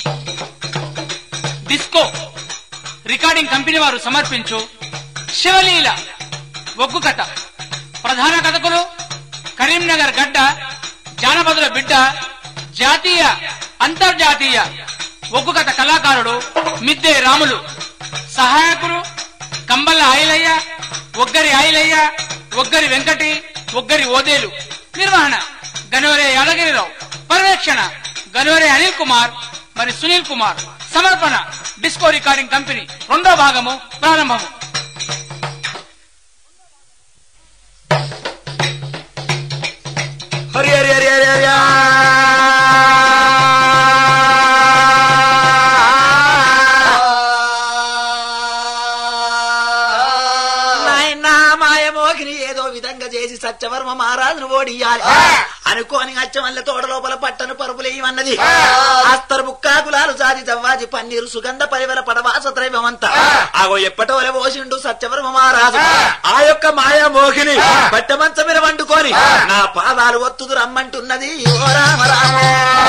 Disco recording company వారు సమర్పించు శివలీల ఒగ్గు కథ ప్రధాన కథకులు కరీంనగర్ గడ్డ జానపదుల బిడ్డ జాతీయ అంతర్జాతీయ ఒగ్గు కథ కళాకారుడు మిద్దె రాములు సహాయకులు కంబల్ల ఆయిలయ్య ఒగ్గరి ఆయిలయ్య ఒగ్గరి వెంకటి ఒగ్గరి ఓదేలు నిర్వహణ గనవరే యాదగిరిరావు పర్యవేక్షణ గనవరే అనిల్ కుమార్ మరి సునీల్ కుమార్ సమర్పణ డిస్కో రికార్డింగ్ కంపెనీ రెండో భాగము ప్రారంభము హరి హరి హరి హరి హరి నాయనా మాయమోగిని ఏదో విధంగా చేసి సత్యవర్మ మహారాజును ఓడియాలి అనుకోని అచ్చమల్ల తోట లోపల పట్టను పరుపులేయమన్నది అస్తరు బుక్కాకులాలు జాతి జవ్వాజి పన్నీరు సుగంధ పరివల పడవాస ద్రైవమంతా ఆగో ఎప్పటో పోసిండు సత్యవర్మ మహారాజు ఆ యొక్క మాయామోహిని పట్టమంచ మీద వండుకొని నా పాదాలు ఒత్తుదు రమ్మంటున్నది ఓ రామ రామ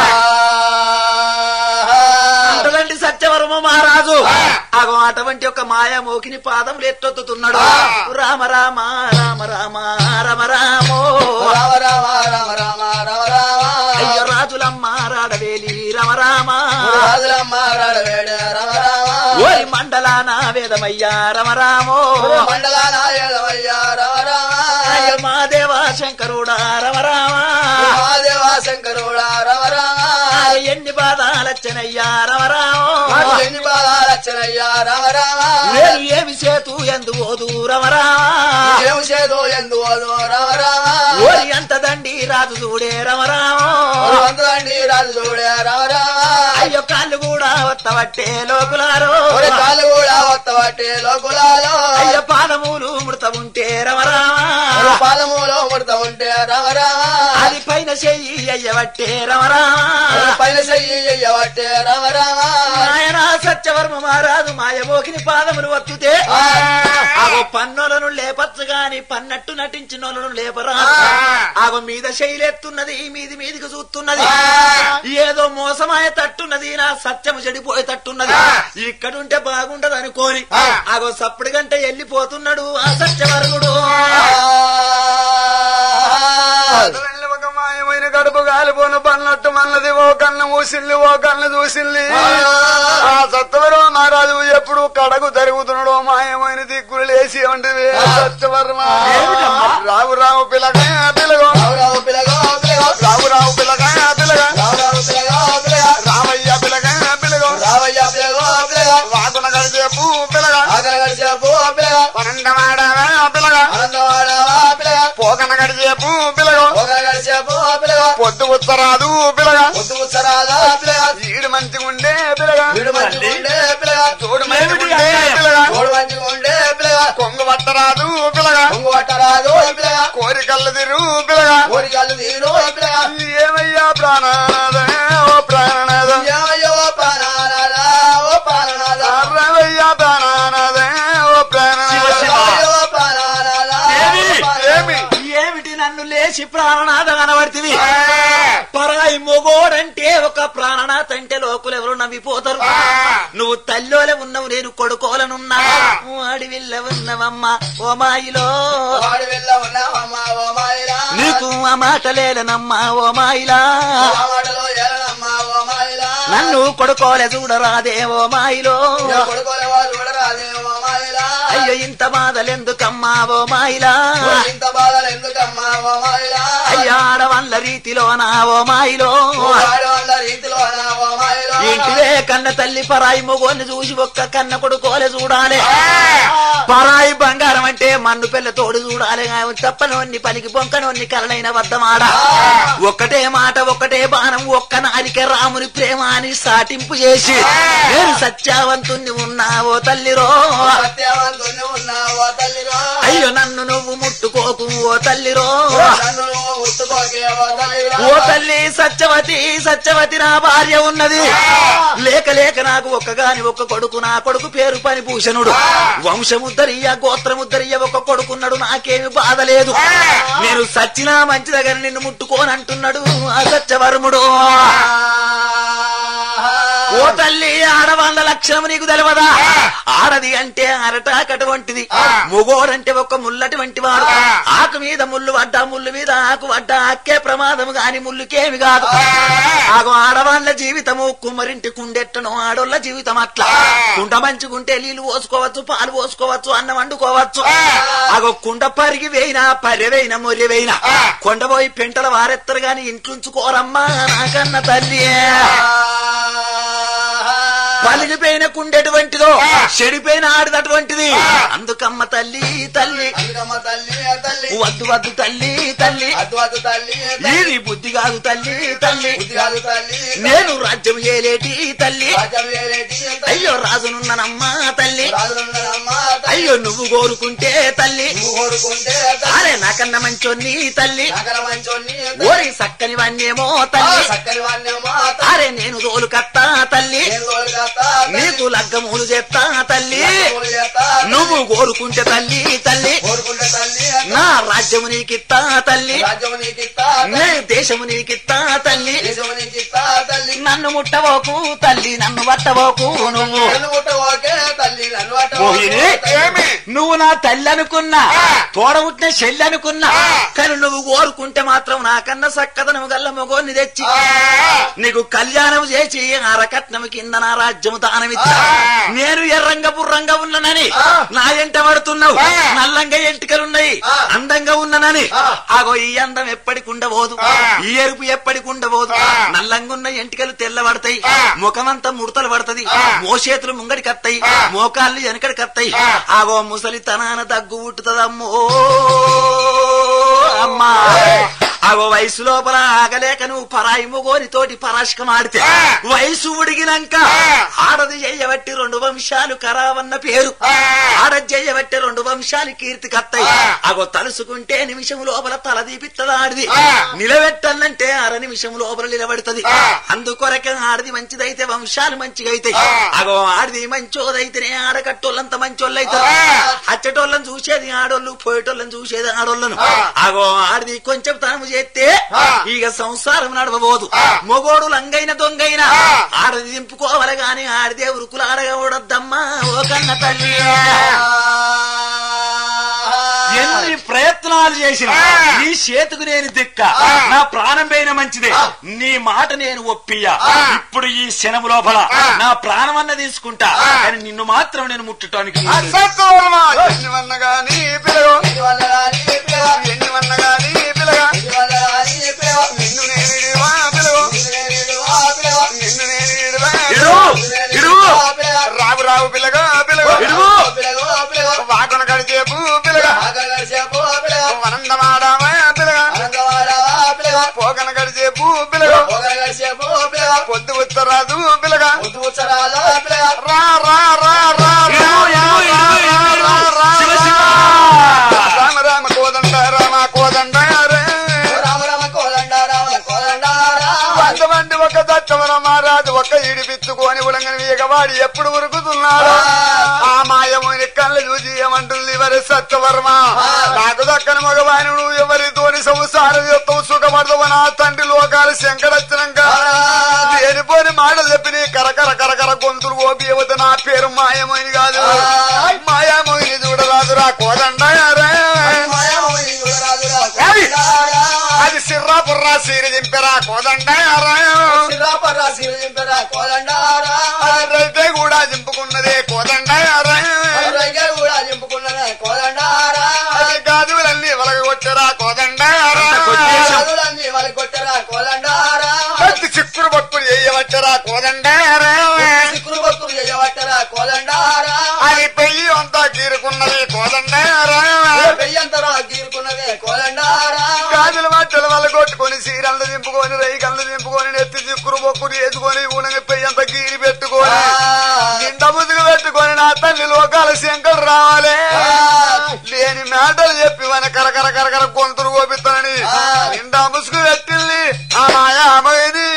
అంటదండి సత్యవర్మ మహారాజు అగో అటువంటి ఒక మాయామోకిని పాదములు ఎత్తొత్తుతున్నాడు రామ రామ రామ రామ రామ రామో రామ రామ రామ రామ రామ రామ అయ్యో రాజులమ్మ రాడవేలి రామ రామ రాజులమ్మ రాడవేడ రామ రామ ఓరి మండలాన వేదమయ్యా రామ రామో మండల నాయకమయ్య రామ రామ అయ్య మా దేవా శంకరుడా రామ రామ మహాదేవ శంకరుడా రామ రామ ఎన్ని బాధాలచ్చనయ్యా రామ రామో ఎన్ని బాలచ్చనయ్య రామ రామ నేను ఏమి చేతు ఎందు ఓదు రామ రామ ఏం చేదో ఎందు ఓదో రామ రామ ఓరి అంత దండి రాజు చూడే రామ రామ వందలండి రాజు చూడే రామ రామ అయ్యో కాళ్ళు కూడా వత్తవట్టే లోకులారో ఒరే కాళ్ళు కూడా వత్తవట్టే లోకులాలో అయ్యో పాదములు మృత ఉంటే రమ ఒరే పాదములో ముడత ఉంటే రామ రామ అది పైన చెయ్యి అయ్యవట్టే రమ ఒరే పైన చెయ్యి ఎయ్యవట్టే రామ రామ ఆయన సత్యవర్మ మహారాజు మాయమోకిని పాదములు వత్తుతే ఆగో పన్నులను లేపచ్చు గాని పన్నట్టు నటించినోళ్ళను లేపరాదు ఆగో మీద శైలెత్తున్నది మీది మీదికి చూస్తున్నది ఏదో మోసమాయ తట్టున్నది నా సత్యము చెడిపోయే తట్టున్నది ఇక్కడుంటే బాగుంటది అనుకోని ఆగో సప్పుడు గంట వెళ్ళిపోతున్నాడు ఆ సత్యవర్గుడు అతలని ఒక మాయమైన గడుపు గాలిపోను పన్నట్టు మన్నది ఓ కన్ను మూసిల్లి ఓ కన్ను చూసిల్లి ఆ సత్యవరం మహారాజు ఎప్పుడు కడకు జరుగుతున్నాడో మాయమైన దిక్కులు లేచి ఉంటివి సత్యవర్మ రావు రావు పిల్లగా పిల్లగో రావు పిల్లగా పిల్లగా రావు రావు పిల్లగా పిల్లగా రావు పిల్లగా పిల్లగా రామయ్య పిల్లగా పిల్లగో రావయ్య పిల్లగా పిల్లగా వాకున గడిచేపు పిల్లగా ఆకలి గడిచేపు పిల్లగా పన్నెండవాడ పిల్లగా ఆనందవాడవా పిల్లగా పోకన గడిచేపు పిల్లగో ఒకరి గడిచేపు పిల్లగా పొద్దు ఉత్తరాదు పిల్లగా పొద్దు ఉత్తరాదా పిల్లగా ఈడు మంచిగుండే పిల్లగా వీడు మంచిగా ఉండే పిల్లగా తోడు మంచిగుండే పిల్లగా తోడు మంచిగా ఉండే పిల్లగా కొంగు పట్టరాదు పిల్లగా కొంగు పట్టరాదు పిల్లగా కోరికల్లు తిరు పిల్లగా కోరికలు తీరు పిల్లగా ఏమయ్యా ప్రాణనాథ ఓ ప్రాణనాథ ఏమయ్యో ప్రాణనాథా, ఓ ప్రాణనాథా. అరవయ్యా ప్రాణనాథ ఓ ప్రాణనాథ ఏమయ్యో ప్రాణనాథా, ఓ ప్రాణనాథా. ఏమి ఏమిటి నన్ను లేచి ప్రాణనాథ అనబడితివి పరాయి మొగోడంటే ఒక ప్రాణనాథ అంటే లోకులు ఎవరు నవ్విపోతారు నువ్వు తల్లోలే ఉన్నావు నేను కొడుకోలనున్నా అడవిల్ల ఉన్నవమ్మా ఓ మాయిలో వాడు వెళ్ళ ఉన్నావమ్మా, ఓ మాయిలా. నీకు ఆ మాట లేదనమ్మా ఓ మాయిలా ఆ మాటలో ఏలనమ్మా, ఓ మాయిలా. నన్ను కొడుకోలే చూడరాదే ఓ మాయిలో నా కొడుకుల వాళ్ళు చూడరాదే, ఓ మాయిలా. అయ్యో ఇంత బాధలెందుకమ్మా ఓ మాయిలా ఇంత బాధలు ఎందుకమ్మా, ఓ మాయిలా. అయ్యా ఆడవాళ్ళ రీతిలోనా ఓ మాయిలో వాడు వాళ్ళ రీతిలో నా, ఓ మాయిలా. ఇంటివే కన్న తల్లి పరాయి మొగోని చూసి ఒక్క కన్న కొడుకోలే చూడాలి పరాయి బంగారం అంటే మన్ను పిల్ల తోడు చూడాలి తప్పనోన్ని పలికి పొంకనోన్ని కలనైన వద్దమాడ ఒక్కటే మాట ఒక్కటే బాణం ఒక్క నాలిక రాముని ప్రేమ అని సాటింపు చేసి నేను సత్యావంతుణ్ణి ఉన్నావో తల్లిరో సత్యవంతుని ఉన్నావు, ఓ తల్లిరా. అయ్యో నన్ను నువ్వు ముట్టుకోకు ఓ తల్లిరో నన్ను నువ్వు ముట్టుకోకే, ఓ తల్లిరా. ఓ తల్లి సత్యవతి సత్యవతి నా భార్య ఉన్నది లేక లేక నాకు ఒక్కగాని ఒక్క కొడుకు నా కొడుకు పేరు పని భూషణుడు వంశముద్దరియ గోత్రముద్దరియ ఒక కొడుకున్నాడు నాకేమి బాధ లేదు నేను సచ్చినా మంచి దగ్గర నిన్ను ముట్టుకోనంటున్నాడు ఆ సత్యవర్ముడు ఓ ఓ తల్లి ఆడవాళ్ళ లక్షణం నీకు తెలియదా ఆడది అంటే అరటాకట వంటిది మొగోడంటే ఒక ముల్లటి వంటి వాడు ఆకు మీద ముళ్ళు పడ్డా ముళ్ళు మీద ఆకు పడ్డా అక్కే ప్రమాదం గాని ముళ్ళుకేమి కాదు ఆగు ఆడవాళ్ళ జీవితము కుమ్మరింటి కుండెట్టను ఆడోళ్ళ జీవితం అట్లా కుండ మంచుకుంటే నీళ్లు పోసుకోవచ్చు పాలు పోసుకోవచ్చు అన్నం వండుకోవచ్చు ఆగో కుండ పరిగి వేయినా పర్రె వేయినా మొర్రె వేయినా కొండపోయి పెంటల వారెత్తరు గాని ఇంట్లుంచుకోరమ్మా నాకన్న తల్లి పలిగిపోయిన కుండెటువంటిదో చెడిపోయిన ఆడినటువంటిది అందుకమ్మ తల్లి తల్లి అందుకమ్మ తల్లి తల్లి వద్దు వద్దు తల్లి తల్లి అద్దు అద్దు తల్లి నీది బుద్ధి కాదు తల్లి తల్లి బుద్ధిగాలు తల్లి నేను రాజ్యం ఏలేటి తల్లి రాజ్యం వేరేటి అయ్యో రాజునున్ననమ్మా తల్లి రాజులున్నారమ్మ అయ్యో నువ్వు కోరుకుంటే తల్లి నువ్వు కోరుకుంటే అరే నాకన్న మంచోన్ని తల్లి నగర మంచోన్ని ఓరి సక్కని వన్నేమో తల్లి సక్కని వాణ్యమా అరే నేను తోలు కత్తా తల్లి నేను తోలుగాత నీకు లగ్గమూలు చేస్తా తల్లి తోలు చేత నువ్వు కోరుకుంటే తల్లి తల్లి కోరుకుంటే తల్లి నా రాజ్యము నీకిత్తా తల్లి రాజ్యము నీకిత్తా నే దేశము నీకిత్తా తల్లి దేశము నీకిత్తా తల్లి నన్ను ముట్టవోకు తల్లి నన్ను పట్టవోకు నువ్వు నన్ను ముట్టవోకే తల్లి నన్ను మోహిని అట్టవోకే నువ్వు నా తల్లి అనుకున్నా తోడబుట్టిన చెల్లి అనుకున్నా కానీ నువ్వు కోరుకుంటే మాత్రం నాకన్నా సక్కదనం గల్ల మొగోని తెచ్చి నీకు కళ్యాణం చేసి అరకట్నం కింద నా రాజ్యము దానమిచ్చా నేను ఎర్రంగా బుర్రంగా ఉన్నానని నా ఎంట పడుతున్నావు నల్లంగా ఎంటికలున్నాయి అందంగా ఉన్నానని ఆగో ఈ అందం ఎప్పటికి ఉండబోదు ఈ ఎరుపు ఎప్పటికి ఉండబోదు నల్లంగా ఉన్న ఎంటికలు తెల్లబడతాయి ముఖమంతా ముడతలు పడతది మోచేతులు ముంగడికి వస్తాయి మోకాళ్ళు వెనకడికి వస్తాయి ఆగో ముసలి తనాన దగ్గు పుట్టుతదమ్మో అమ్మా ఆగో వయసు లోపల ఆగలేక నువ్వు పరాయి మొగోని తోటి పరాశకం ఆడితే వయసు ఉడిగినాక ఆడది చెయ్యబట్టి రెండు వంశాలు కరావన్న పేరు ఆడది చెయ్యబట్టి రెండు వంశాలు కీర్తి కత్తాయి అగో తలుసుకుంటే నిమిషం లోపల తల దీపిత్తది ఆడిది నిలబెట్టాలంటే అర నిమిషం లోపల నిలబడుతుంది అందుకొరకే ఆడది మంచిదైతే వంశాలు మంచిగా అయితే అగో ఆడిది మంచోదైతేనే ఆడకట్టోళ్ళంత మంచోళ్ళు అవుతారు అచ్చటోళ్ళని చూసేది ఆడోళ్ళు పోయేటోళ్ళని చూసేది ఆడోళ్ళను అగో ఆడిది కొంచెం తనము చేస్తే ఇక సంసారం నడవబోదు మొగోడు లంగైన దొంగైన ఆడది దింపుకోవాలి గాని ఆడిదే ఉరుకులు ఆడగూడద్దమ్మా ఓ కన్న తల్లి ఎన్ని ప్రయత్నాలు చేసిన నీ చేతుకు నేను దిక్క నా ప్రాణం పైన మంచిదే నీ మాట నేను ఒప్పియ ఇప్పుడు ఈ శనము లోపల నా ప్రాణం అన్న తీసుకుంటా కానీ నిన్ను మాత్రం నేను ముట్టడానికి వీలు లేదు. సత్తువర్మ ఎన్ని వన్నగాని పిలగో ఇది వల్ల రాని పిల్లగా ఎన్ని వన్నగాని పిలగా ఇది వల్ల రాని పిల్లగా నిన్ను నేను ఇడివా పిలగో ఇది నేను ఆ పిల్లగా నిన్ను నేను ఇడివా ఇడు ఇడు ఆ పిల్లగా రావు రావు పిలగా పిలగో ఇడుగు పిల్లగా పిల్లగా వాకన కడిచేపు పిలగా ఆకలి గడిచేపు పిల్లగా వనందమాడామా పిలగా ఆనందవాడవా పిల్లగా పోకన కడిచేపు పిలగో ఒకరి గడిచేపు పిల్లగా పొద్దు ఉత్తరాదు పిలగా ముద్దు ముచ్చరాదా పిల్లగా రా రా రా రా రా ఇడుగు, ఇడుగు, ఇడుగు, ఇడుగు, ఇడుగు. శివ, శివ. రామ రామ కోదండ రామ కోదండ రే రామ రామ కోదండ రామ కోదండ రామ వందమంది ఒక దత్తవర మహారాజు ఒక ఇడిపిచ్చుకొని ఉలంగని వేగవాడి ఎప్పుడు ఉరుకుతున్నాడు ఆ మాయముని కళ్ళు చూసి ఏమంటుంది ఎవరి సత్యవర్మ నాకు దక్కని మగవాణి నువ్వు ఎవరితోని సంసారం యొక్క సుఖపడదు నా తండ్రి లోకాలు శంకరచ్చినాక లేనిపోని మాటలు చెప్పి నీ కరకర కరకర గొంతులు ఓపి యువత నా పేరు మాయమోని కాదు మాయామోని చూడరాదురా కోదండ రే. మాయామోని చూడరాదురా ఏయ్! కోదండ రామ అది సిర్రా పుర్రా సీరి దింపెరా కోదండ రే. సిరాపర్రా శివజింపరా కోదండ రామ రైతే కూడా దింపుకున్నదే కోదండ రైగా కూడా దింపుకున్నదే కోదండ రామ గాజులన్నీ వలగొట్టరా కోదండ చదువులన్నీ వాళ్ళకి కొట్టరా కోదండ రామ కత్తి చిక్కుడు పక్కులు చేయవచ్చరా కోదండ సిక్కులు బొక్కులు చేయబట్టరా కోదండ రామ అది పెళ్లి అంతా గీరుకున్నది కోదండ పెయ్యంతరా గీరుకున్నదే కోదండ రామ గాజుల మట్టలు వలగొట్టుకొని సీరలు దింపుకొని రై కళ్ళు దింపుకొని నెత్తి చిక్కుడు బొక్కులు వేసుకొని ఊనని పెయ్యంత గీరి పెట్టుకొని నిండ ముదుగు పెట్టుకొని నా తల్లి లోకాల శంకర్ రావాలి లేని మాటలు చెప్పి మన కరకర కరకర గొంతులు కోపిస్తానని నిండా ముసుగు పెట్టింది ఆ మాయామైంది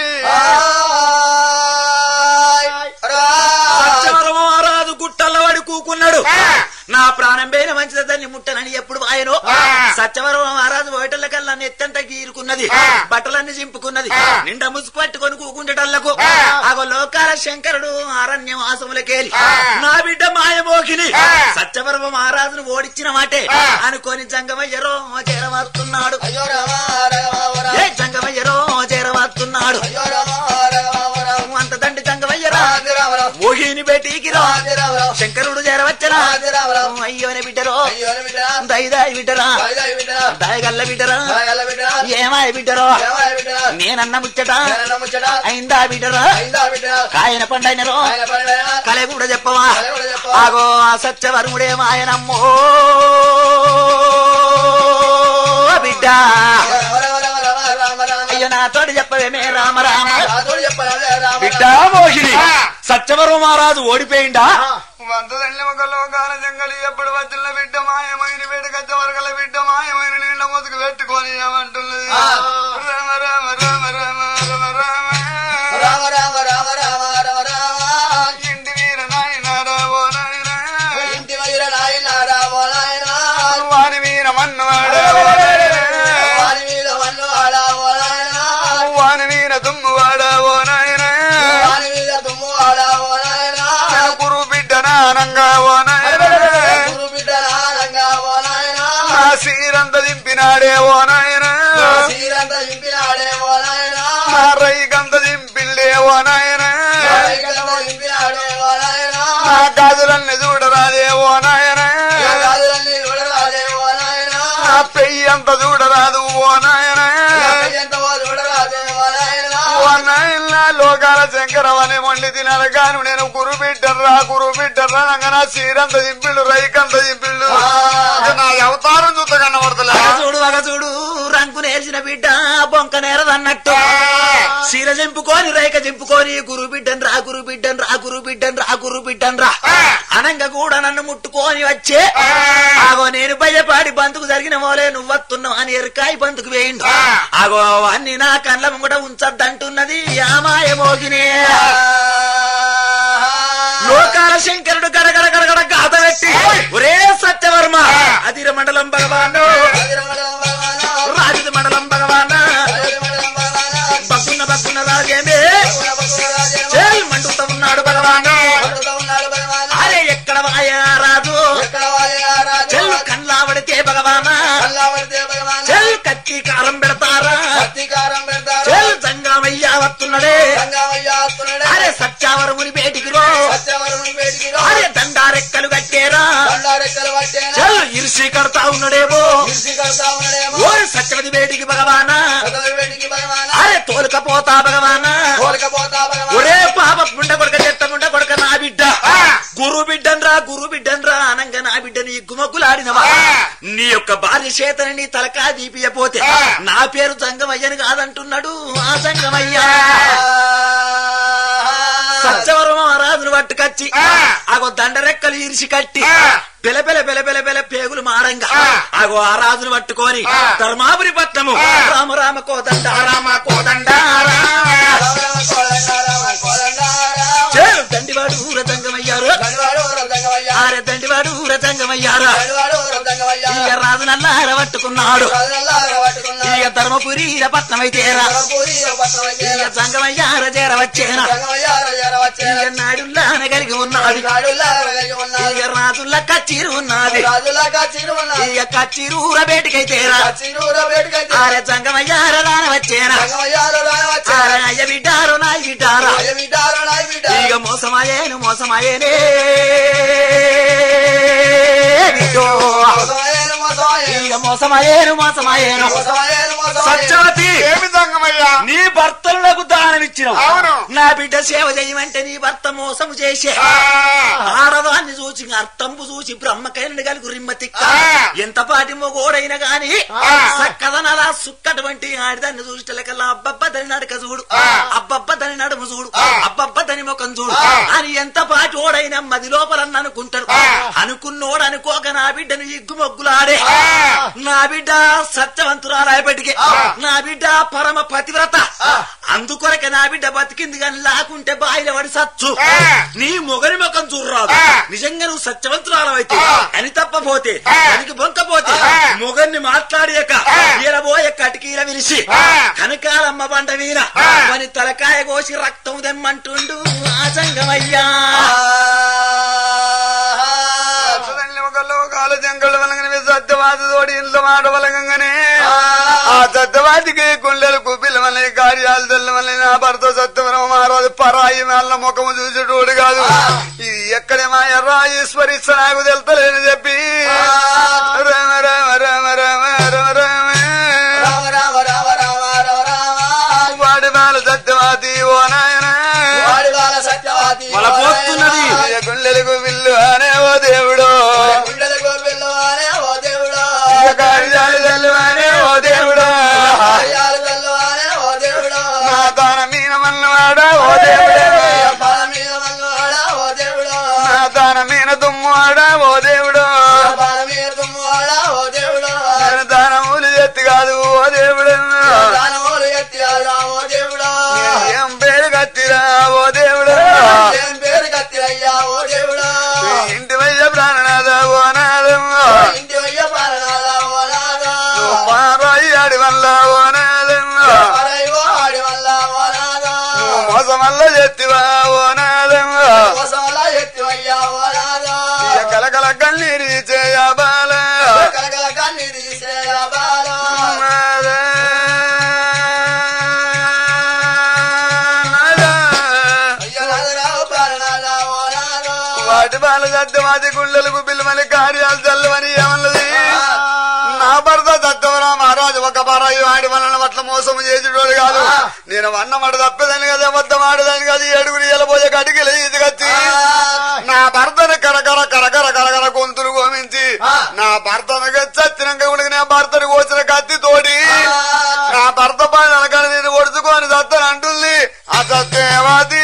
మహారాజు గుట్టల్లో వాడి కూకున్నాడు నా ప్రాణం పైన మంచిదని ముట్టనని ఎప్పుడు ఆయనో సత్యవరం మహారాజు బయటల కల్లా నెత్తంత గీరుకున్నది బట్టలన్నీ చింపుకున్నది నిండా ముసుగు పట్టుకొని కూకుంటటల్లకు అగో లోకాల శంకరుడు అరణ్యవాసములకేలి నా బిడ్డ మాయమోగిని సత్యవరమ మహారాజును ఓడించిన మాటే అనుకొని జంగమయ్యరో చేరవస్తున్నాడు అయ్యో రామ రామ రామ ఏ జంగమయ్యరో చేరవస్తున్నాడు అయ్యో రామ రామ రామ అంత దండి జంగమయ్యరా రాజు రామ రామ మోహిని బేటీకి రా రాజు రామ రామ శంకరుడు చేరవచ్చరా రాజు రామ రామ అయ్యోని బిడ్డరో అయ్యో బిడ్డరా దైదాయి బిడ్డరా రాజు బిడ్డరా దాయగల్ల బిడ్డరా రాగల బిడ్డరా ఏమాయ బిడ్డరో దేవాయ బిడ్డరా నేనన్న ముచ్చట జనన ముచ్చట అయిందా బిడ్డరా అయిందా బిడ్డరా కాయన పండైనరో ఆయన పడినా కలే కూడా చెప్పవా కలే కూడా చెప్పవా? ఆగో ఆ సత్యవరుముడే మాయనమ్మో బిడ్డ రామ రామ రామ రామ రామ రామ అయ్యో నాతోటి చెప్పవేమే రామ రామ రాతోడు చెప్పాలి రామ బిడ్డ మోహిని సత్యవరు మహారాజు ఓడిపోయిందా వందదండ్లి ఒక లోకాల జంగలి ఎప్పుడు వచ్చిన బిడ్డ మాయమైన వేడుకచ్చ వరకల బిడ్డ మాయమైన నిండా మొదకు పెట్టుకొని ఏమంటున్నది ఆ. రామ రామ రామ రామ రామ రామ రామ రామ రామ రామ రామ రామ ఇంటి వీర నాయనారా ఓ నాయనా ఇంటి వైర నాయన రామ నాయన వారి వీర మన్నవాడా వారి మీద వన్ను ఆడా ఓ నాయన వాని వీర దుమ్మువాడా ఓ నాయనా వారి మీద దుమ్ము ఆడా ఓ నాయన గురు బిడ్డ నానంగా ఓ నాయనా గురు బిడ్డ నారంగా ఓ నాయన నా సీరంత దింపినాడే ఓ నాయనా సీరంత ఇంపినాడే ఓ నాయన నా రైగంత దింపిల్లే ఓ నాయనా రైగంత ఇంపినాడే ఓ నాయన నా గాజులన్నీ చూడరాదే ఓ నాయనా రాజులన్నీ చూడరాదే ఓ నాయన నా పెయ్యి అంత చూడరాదు ఓ నాయనా ఎంత చూడరాదే ఓ నాయన ఓ నాయన లోకాల శంకరవని మొండి తినాలి గాను నేను గురు బిడ్డర్రా గురు బిడ్డర్రా అనగా నా సీరంత దింపిళ్ళు రైకంత దింపిళ్ళు నా అవతారం చూత కనబడతలే అగ చూడు అగ చూడు రంకు నేర్చిన బిడ్డ బొంక నేరదన్నట్టు శీల చింపుకొని రేఖ చింపుకొని గురు బిడ్డన్ రా గురు బిడ్డన్ రా గురు బిడ్డన్ రా గురు బిడ్డన్ రా అనంగా కూడా నన్ను ముట్టుకొని వచ్చే ఆగో నేను భయపాడి బంతుకు జరిగిన మోలే నువ్వు వస్తున్నావు అని ఎరకాయ బంతుకు వేయిండు ఆగో అన్ని నా కళ్ళ ముంగట ఉంచద్దంటున్నది ఆమాయ మోగినే లోకాల శంకరుడు గడగడ గడగడ గాథ పెట్టి ఒరే సత్యవర్మ అదిర మండలం భగవాను రాజుది మండలం భగవాన బగ్గున్న బగ్గున్న రాజేమే చేయి మండుతా ఉన్నాడు భగవాను అరే ఎక్కడ వాయ రాజు చెల్లు కళ్ళావడితే భగవాన చెల్లు కత్తి కారం పెడతారా చెల్లు జంగామయ్య వస్తున్నాడే అరే సత్యావరముని బేటికి రో అరే దండారెక్కలు కట్టేరా చెల్లు ఇరిసి కడతా ఉన్నాడేమో ఓరి సత్యవతి బేటికి భగవాన అరే తోలుకపోతా భగవాన ఒరే పాప పుండ కొడక చెత్త పుండ కొడక నా బిడ్డ గురు బిడ్డన్ రా గురు బిడ్డన్ రా అనంగా నా బిడ్డ నీ గుమగులాడినవా నీ యొక్క భార్య చేతని నీ తలకా దీపియపోతే నా పేరు జంగమయ్యని కాదంటున్నాడు ఆ జంగమయ్యా సత్యవరం మహారాజును పట్టుకచ్చి ఆగో దండరెక్కలు ఇరిసి కట్టి పెల పెల పెల పెల పెల పేగులు మారంగా ఆగో ఆ రాజును పట్టుకొని ధర్మాపురి పట్నము రామ రామ కోదండ రామ కోదండ దండివాడు ఊర దంగమయ్యారు ఆరే దండివాడు ఊర దంగమయ్యారు ఇక రాజు నల్లార పట్టుకున్నాడు ఇక ధర్మపురి పట్నం అయితేరా ఇక సంగమయ్యార చేర వచ్చేనా ఇక నాడుల్లాన కలిగి ఉన్నాడు ఇక రాజుల్లా కచ్చీరు ఉన్నది ఇక కచ్చీరు ఊర బేటికైతేరా ఆరే సంగమయ్యార దాన వచ్చేనా ఆరే అయ్య బిడ్డారు నాయ బిడ్డారా ఇక మోసమాయేను మోసమాయేనే బిడ్డో. ఇక మోసమాయేను మోసమాయేను సత్యవతి ఏమి దొంగమయ్యా నీ భర్తలకు దానమిచ్చినావు అవును. నా బిడ్డ సేవ చేయమంటే నీ భర్త మోసము చేసే ఆ. ఆడదాన్ని చూసి అర్థంపు చూసి బ్రహ్మకైన కలిగి రిమ్మ తిక్క ఆ. ఎంత పాటి మొగోడైనా గాని ఆ. సక్కదనలా సుక్కటువంటి ఆడిదాన్ని చూసేటకల్లా అబ్బబ్బ దాని నడక చూడు ఆ. అబ్బబ్బ దాని నడుము చూడు ఆ. అబ్బబ్బ దాని ముఖం చూడు ఆ. అని ఎంత పాటి ఓడైనా మది లోపల అనుకుంటాడు ఆ. అనుకున్నోడు అనుకోక నా బిడ్డను ఇగ్గు మొగ్గులాడే ఆ. నా బిడ్డ సత్యవంతురాలయపటికి నా బిడ్డ పరమ పతివ్రత అందుకొరకే నా బిడ్డ బతికింది కానీ లాకుంటే బాయిల పడి సచ్చు నీ మొగని ముఖం చూడరాదు నిజంగా నువ్వు సత్యవంతురాలవైతే అని తప్పపోతే దానికి బొంకపోతే మొగన్ని మాట్లాడేక ఈరబోయే కటికీల విలిసి కనకాలమ్మ బండ వీణ మరి తలకాయ కోసి రక్తం దెమ్మంటుండు ఆచంగమయ్యా కాలు జంగళ్ళు వలంగనే సత్యవాది తోడి ఇంట్లో మాట వలంగనే ఆ సత్యవాదికి గుండెలు కుప్పిల వల్ల కార్యాలు తెల్ల వల్ల నా భర్త సత్యవరం మహారాజు పరాయి మేళ్ళ ముఖము చూసేటోడు కాదు ఇది ఎక్కడే మా ఎర్రా ఈశ్వరిచ్చ నాకు తెలుతలేని చెప్పి రామ రామ రామ రామ రామ రామ రామ రామ రామ రామ రామ రామ వాడి మేళ సత్యవాది ఓ నాయన వాడి వాళ్ళ సత్యవాది వలపోతున్నది. గుండెలకు విల్లు అనే ఓ దేవుడు గుండెలకు వెళ్ళవానే ఓ దేవుడా కార్యాలు తెల్లవానే ఓ దేవుడు కార్యాలు వెళ్ళవానే ఓ దేవుడా నా తాన మీన మన్నవాడా ఓ దేవుడు బాల మీద మల్లవాడా ఓ దేవుడా నా తాన మీన దుమ్మువాడా ఓ దేవుడు బాల మీద దుమ్మువాడా ఓ దేవుడా నేను దానములు ఎత్తి కాదు ఓ దేవుడు దానములు ఎత్తియాడా ఓ దేవుడా ఏం పేరు కత్తిరా ఓ దేవుడు ఏం పేరు కత్తిరయ్యా ఓ దేవుడా ఇంటి వయ్య ప్రాణనాథ ఓ నాదం ఇంటి వయ్య పాలనాదా ఓ నాదా పారాయి వల్ల ఓ నాదం పరయ్యో ఆడి వల్ల ఓ నాదా మోసమల్ల ఎత్తివా ఓ నాదం కోసమలా ఎత్తివయ్యా ఓ నాదా కలకల కన్నీరి చేయ బాల కలకల కన్నీరు తీసేయా బాలా అయ్యో నాదరావు పాలనాదా ఓ నాదా వాటి బాల సత్యవాది గుండెలకు పిల్లమని కార్యాలు చల్లవని ఏమన్నది నా భర్త సత్యవరా మహారాజు ఒక పరాయి వాడి వలన పట్ల మోసం చేసేటోడు కాదు నేను వన్నమాట తప్పేదని కదా అబద్ధం ఆడదని కదా ఏడుగురి ఎలబోయే కడికి ఇది కత్తి నా భర్తను కరకర కరకర కరకర గొంతులు గోమించి నా భర్తను చచ్చినాక కూడా నా భర్తను కోసిన కత్తి తోడి నా భర్త పైన అనగానే నేను ఒడుచుకొని సత్తని అంటుంది ఆ సత్యవాది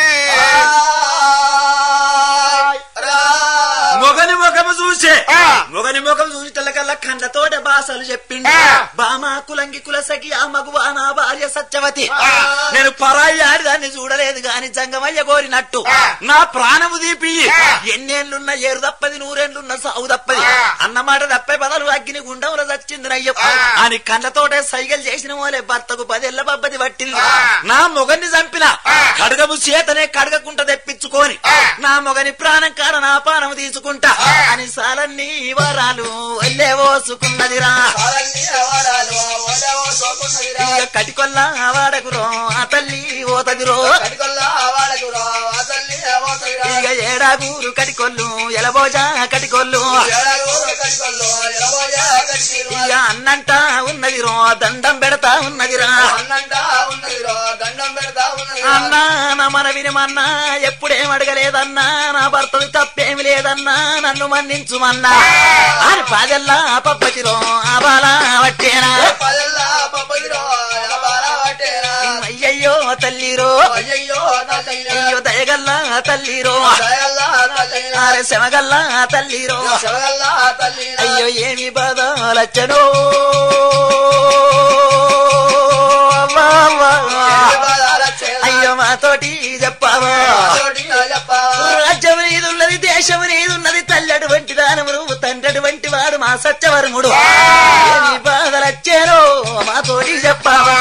మొగని ముఖము చూసే ఆ. మొగని ముఖం చూసి తెల్లకల్లా కండ్లతోట భాషలు చెప్పిండు ఆ. బామా కులంగి కులసకి ఆ మగువా నా భార్య సత్యవతి ఆ. నేను పరాయి ఆడిదాన్ని చూడలేదు గాని జంగమయ్య కోరినట్టు ఆ. నా ప్రాణము దీపి ఆ. ఎన్నేళ్లున్న ఏరు తప్పది నూరేళ్లున్న సాగు తప్పది ఆ. అన్నమాట తప్పే బదలు అగ్ని గుండంలో చచ్చింది నయ్యప్ప ఆ. అని కండ్లతోటే సైగలు చేసిన మోలే భర్తకు పదేళ్ల బబ్బది పట్టింది ఆ. నా మొగన్ని చంపిన ఆ. కడగము చేతనే కడగకుంట తెప్పించుకొని ఆ. నా మొగని ప్రాణం కాడ నా పానం తీసుకుంటా ఆ. అని సాలన్నీ వరాలు వల్లే ఓసుకున్నదిరా పాలన్నీ ఎవరాలు ఓలేవో సోకున్నదిరా ఇక కటికొల్ల వాడకురో ఆ తల్లి ఓతదిరో కడికొల్లా వాడకురా ఆ తల్లి ఏమవుతుందిరా ఇక ఏడాగూరు కటికొల్లు ఎలబోజా కటికొల్లు ఏడాగూరు కడికొల్లు ఎలబోయా కడికిరు ఇక అన్నంట ఉన్నదిరో దండం పెడతా ఉన్నదిరా అన్నంటా ఉన్నదిరా దండం పెడతా ఉన్నదిరా అన్నా నా మన వినమన్నా ఎప్పుడేం అడగలేదన్నా నా భర్తది తప్పేమి లేదన్నా నన్ను మన్నించుమన్నా అని పాదెల్లా పప్పతిరో ఆ బాల వట్టేనా పదల్లా పప్పదిరా ఎలబాలా పట్టేరా అయ్యయ్యో తల్లిరో అయ్యయ్యో నా తల్లి అయ్యో దయగల్లా తల్లిరో దయల్లా నా తల్లి ఆరే శమగల్లా తల్లిరో శివగల్లా తల్లి అయ్యో ఏమి బాధ లచ్చనో అవ్వా, అవ్వా. అయ్యో మాతోటి చెప్పావా రాజ్యం నీదున్నది దేశం నీదున్నది తల్లడు వంటి దానమును తండ్రి వంటి వాడు మా సత్యవరముడు ఏమి బాధలచ్చారో మాతోటి చెప్పావా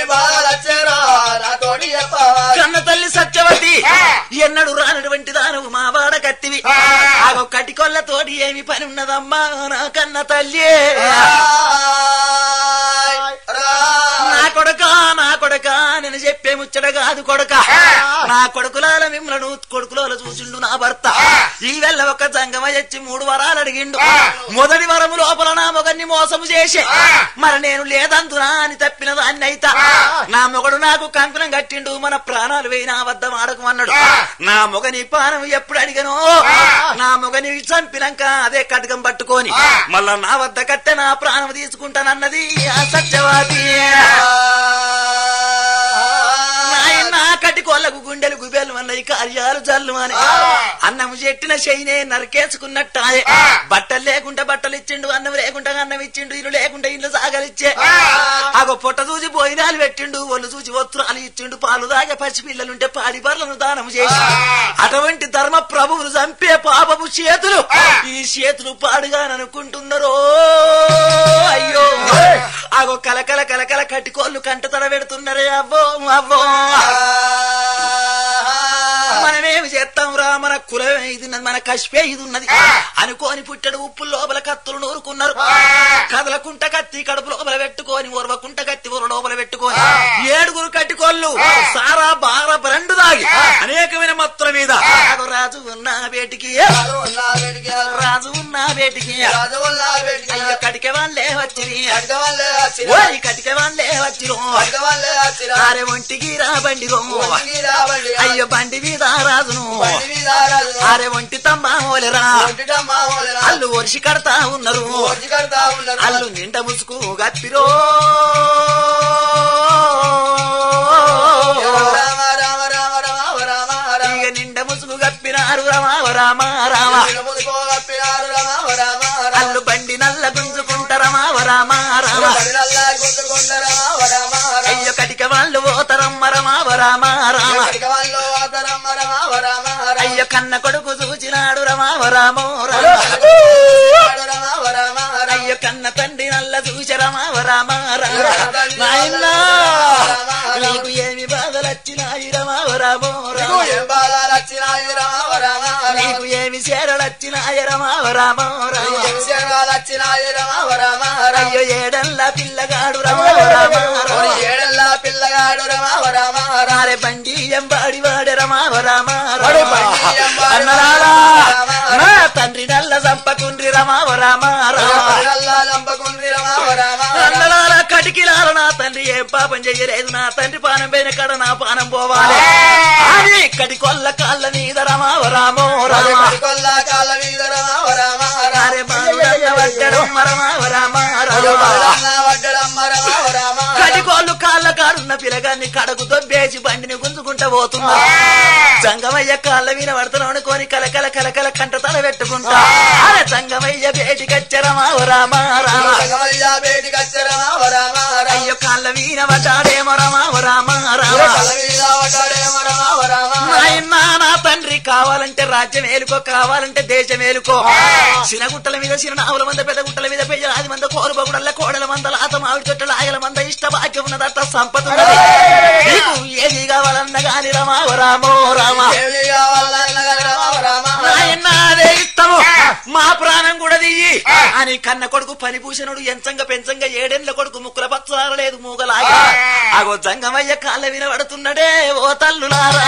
కన్న తల్లి సత్యవతి ఎన్నడు రానటువంటి దానవు మా వాడ కత్తివి ఆగో కటికొల్లతోటి ఏమి పని ఉన్నదమ్మా నా కన్న తల్లి నా కొడక నా కొడక నేను చెప్పే ముచ్చట కాదు కొడక నా కొడుకులాల మిమ్మలను కొడుకులలో చూసిండు నా భర్త ఈ వెళ్ళ ఒక జంగమ వచ్చి మూడు వరాలు అడిగిండు మొదటి వరము లోపల నా మొగన్ని మోసము చేసే మరి నేను లేదందునా అని తప్పిన దాన్ని అయితా నా మొగడు నాకు కంకణం కట్టిండు మన ప్రాణాలు వేయి నా వద్ద వాడకు అన్నాడు నా మొగని పానం ఎప్పుడు అడిగను నా మొగని చంపినాక అదే కటకం పట్టుకొని మళ్ళా నా వద్ద కట్టె నా ప్రాణం తీసుకుంటానన్నది ఆ సత్యవాది నాయన కటి కొల్ల నాకు గుండెలు గుబేలు అన్నాయి కార్యాలు జల్లు అని అన్నం చెట్టిన శైనే నరికేసుకున్నట్టాయే బట్టలు లేకుండా బట్టలు ఇచ్చిండు అన్నం లేకుండా అన్నం ఇచ్చిండు ఇల్లు లేకుండా ఇల్లు సాగలిచ్చే అగో పొట్ట చూసి భోజనాలు పెట్టిండు ఒళ్ళు చూసి ఒత్తురాలు ఇచ్చిండు పాలు దాగే పసి పిల్లలుంటే పాడి బర్లను దానం చేసి అటువంటి ధర్మ ప్రభువులు చంపే పాపపు చేతులు ఈ చేతులు పాడుగాననుకుంటున్నారో అయ్యో అగో కలకల కలకల కట్టుకోళ్ళు కంట తడ పెడుతున్నారే అవ్వో అవ్వో మనమేమి చేస్తాం రా మన కులమే ఇది ఉన్నది మన కష్పే ఇది ఉన్నది అనుకోని పుట్టడు ఉప్పు లోపల కత్తులు నూరుకున్నారు కదలకుంట కత్తి కడుపు లోపల పెట్టుకొని ఉరవకుంట కత్తి ఉర లోపల పెట్టుకొని ఏడుగురు కట్టుకోళ్ళు సారా బార బ్రండు దాగి అనేకమైన మత్తుల మీద అగో రాజు ఉన్న బేటికి రాజు ఉన్న బేటికి అయ్యో కటికే వాళ్ళే వచ్చిరి ఓయ్ కటికే వాళ్ళే వచ్చిరు ఆరే ఒంటికి రా బండిగో అయ్యో బండి మీద రాజును ఆరే ఒంటి తమ్మ ఓలెరా అల్లు ఒరిసి కడతా ఉన్నారు అల్లు నిండ ముసుకు గప్పిరో ఇక నిండ ముసుగు గప్పినారు రమా రామ రామ అల్లు బండి నల్ల గుంజుకుంటారమా రామ రామ అయ్యో కటిక వాళ్ళు పోతారమ్మ రమా రామ రామ అయ్యో కన్న కొడుకు చూచినాడు రమా రామో రామ అయ్యో కన్న తండ్రి నల్ల చూచరమా రామ రామ నాయనా నీకు ఏమి బాధలు వచ్చినాయి రమా రామో రామ నీకు ఏమి చేరలు వచ్చినాయి రమా రామో రామ అయ్యో ఏడల్లా పిల్లగాడు రమా రామ రామ ఏడల్లా పిల్లగాడు రమా రమా రారే బండి ఎంబాడి వాడే రమా రామ వాడే బండి ఎంబాడి అన్నరాలా రామ నా తండ్రి నల్ల సంపకుండ్రి రమా రామ రామ అన్నలాల కటికిలాల నా తండ్రి ఏం పాపం చెయ్యలేదు నా తండ్రి పానం పోయిన కడ నా పానం పోవాలి అని ఇక్కడి కొల్ల కాళ్ళ మీద రమా రామో రామ అరే బాలుడన్న వడ్డడం రమా రామ రామ కటికోళ్ళు కాళ్ళ కాడున్న పిలగాన్ని కడకు దొబ్బేసి బండిని గుంజుకుంటా పోతున్నా సంగమయ్య కాళ్ళ మీద పడుతున్నాడు కొని కలకల కలకల కంట తల పెట్టుకుంటా అరే సంగమయ్య బేటికచ్చరమా రామ రామ అయ్యో కాళ్ళ మీద పడ్డాడేమో రమా రామ రామ నాయన నా తండ్రి కావాలంటే రాజ్యం ఏలుకో కావాలంటే దేశం ఏలుకో చిన్న గుట్టల మీద చిన్న నావుల మంద పెద్ద గుట్టల మీద పెయ్యాది మంద కోరుబగుడల్ల కోడల మంద లాత మామిడి చెట్టుల ఆయల మంద ఇష్ట భాగ్యం ఉన్నదట సంపద ఉన్నది నీకు ఏది కావాలన్న గాని రమా రామో రామ నాయన అదే ఇష్టము మా ప్రాణం కూడా దియ్యి అని కన్న కొడుకు పని పూషణుడు ఎంచంగా పెంచంగా ఏడేళ్ల కొడుకు ముక్కుల పచ్చలేదు మూగలాగా అగో జంగమయ్య కాళ్ళ వినబడుతున్నడే ఓ తల్లులారా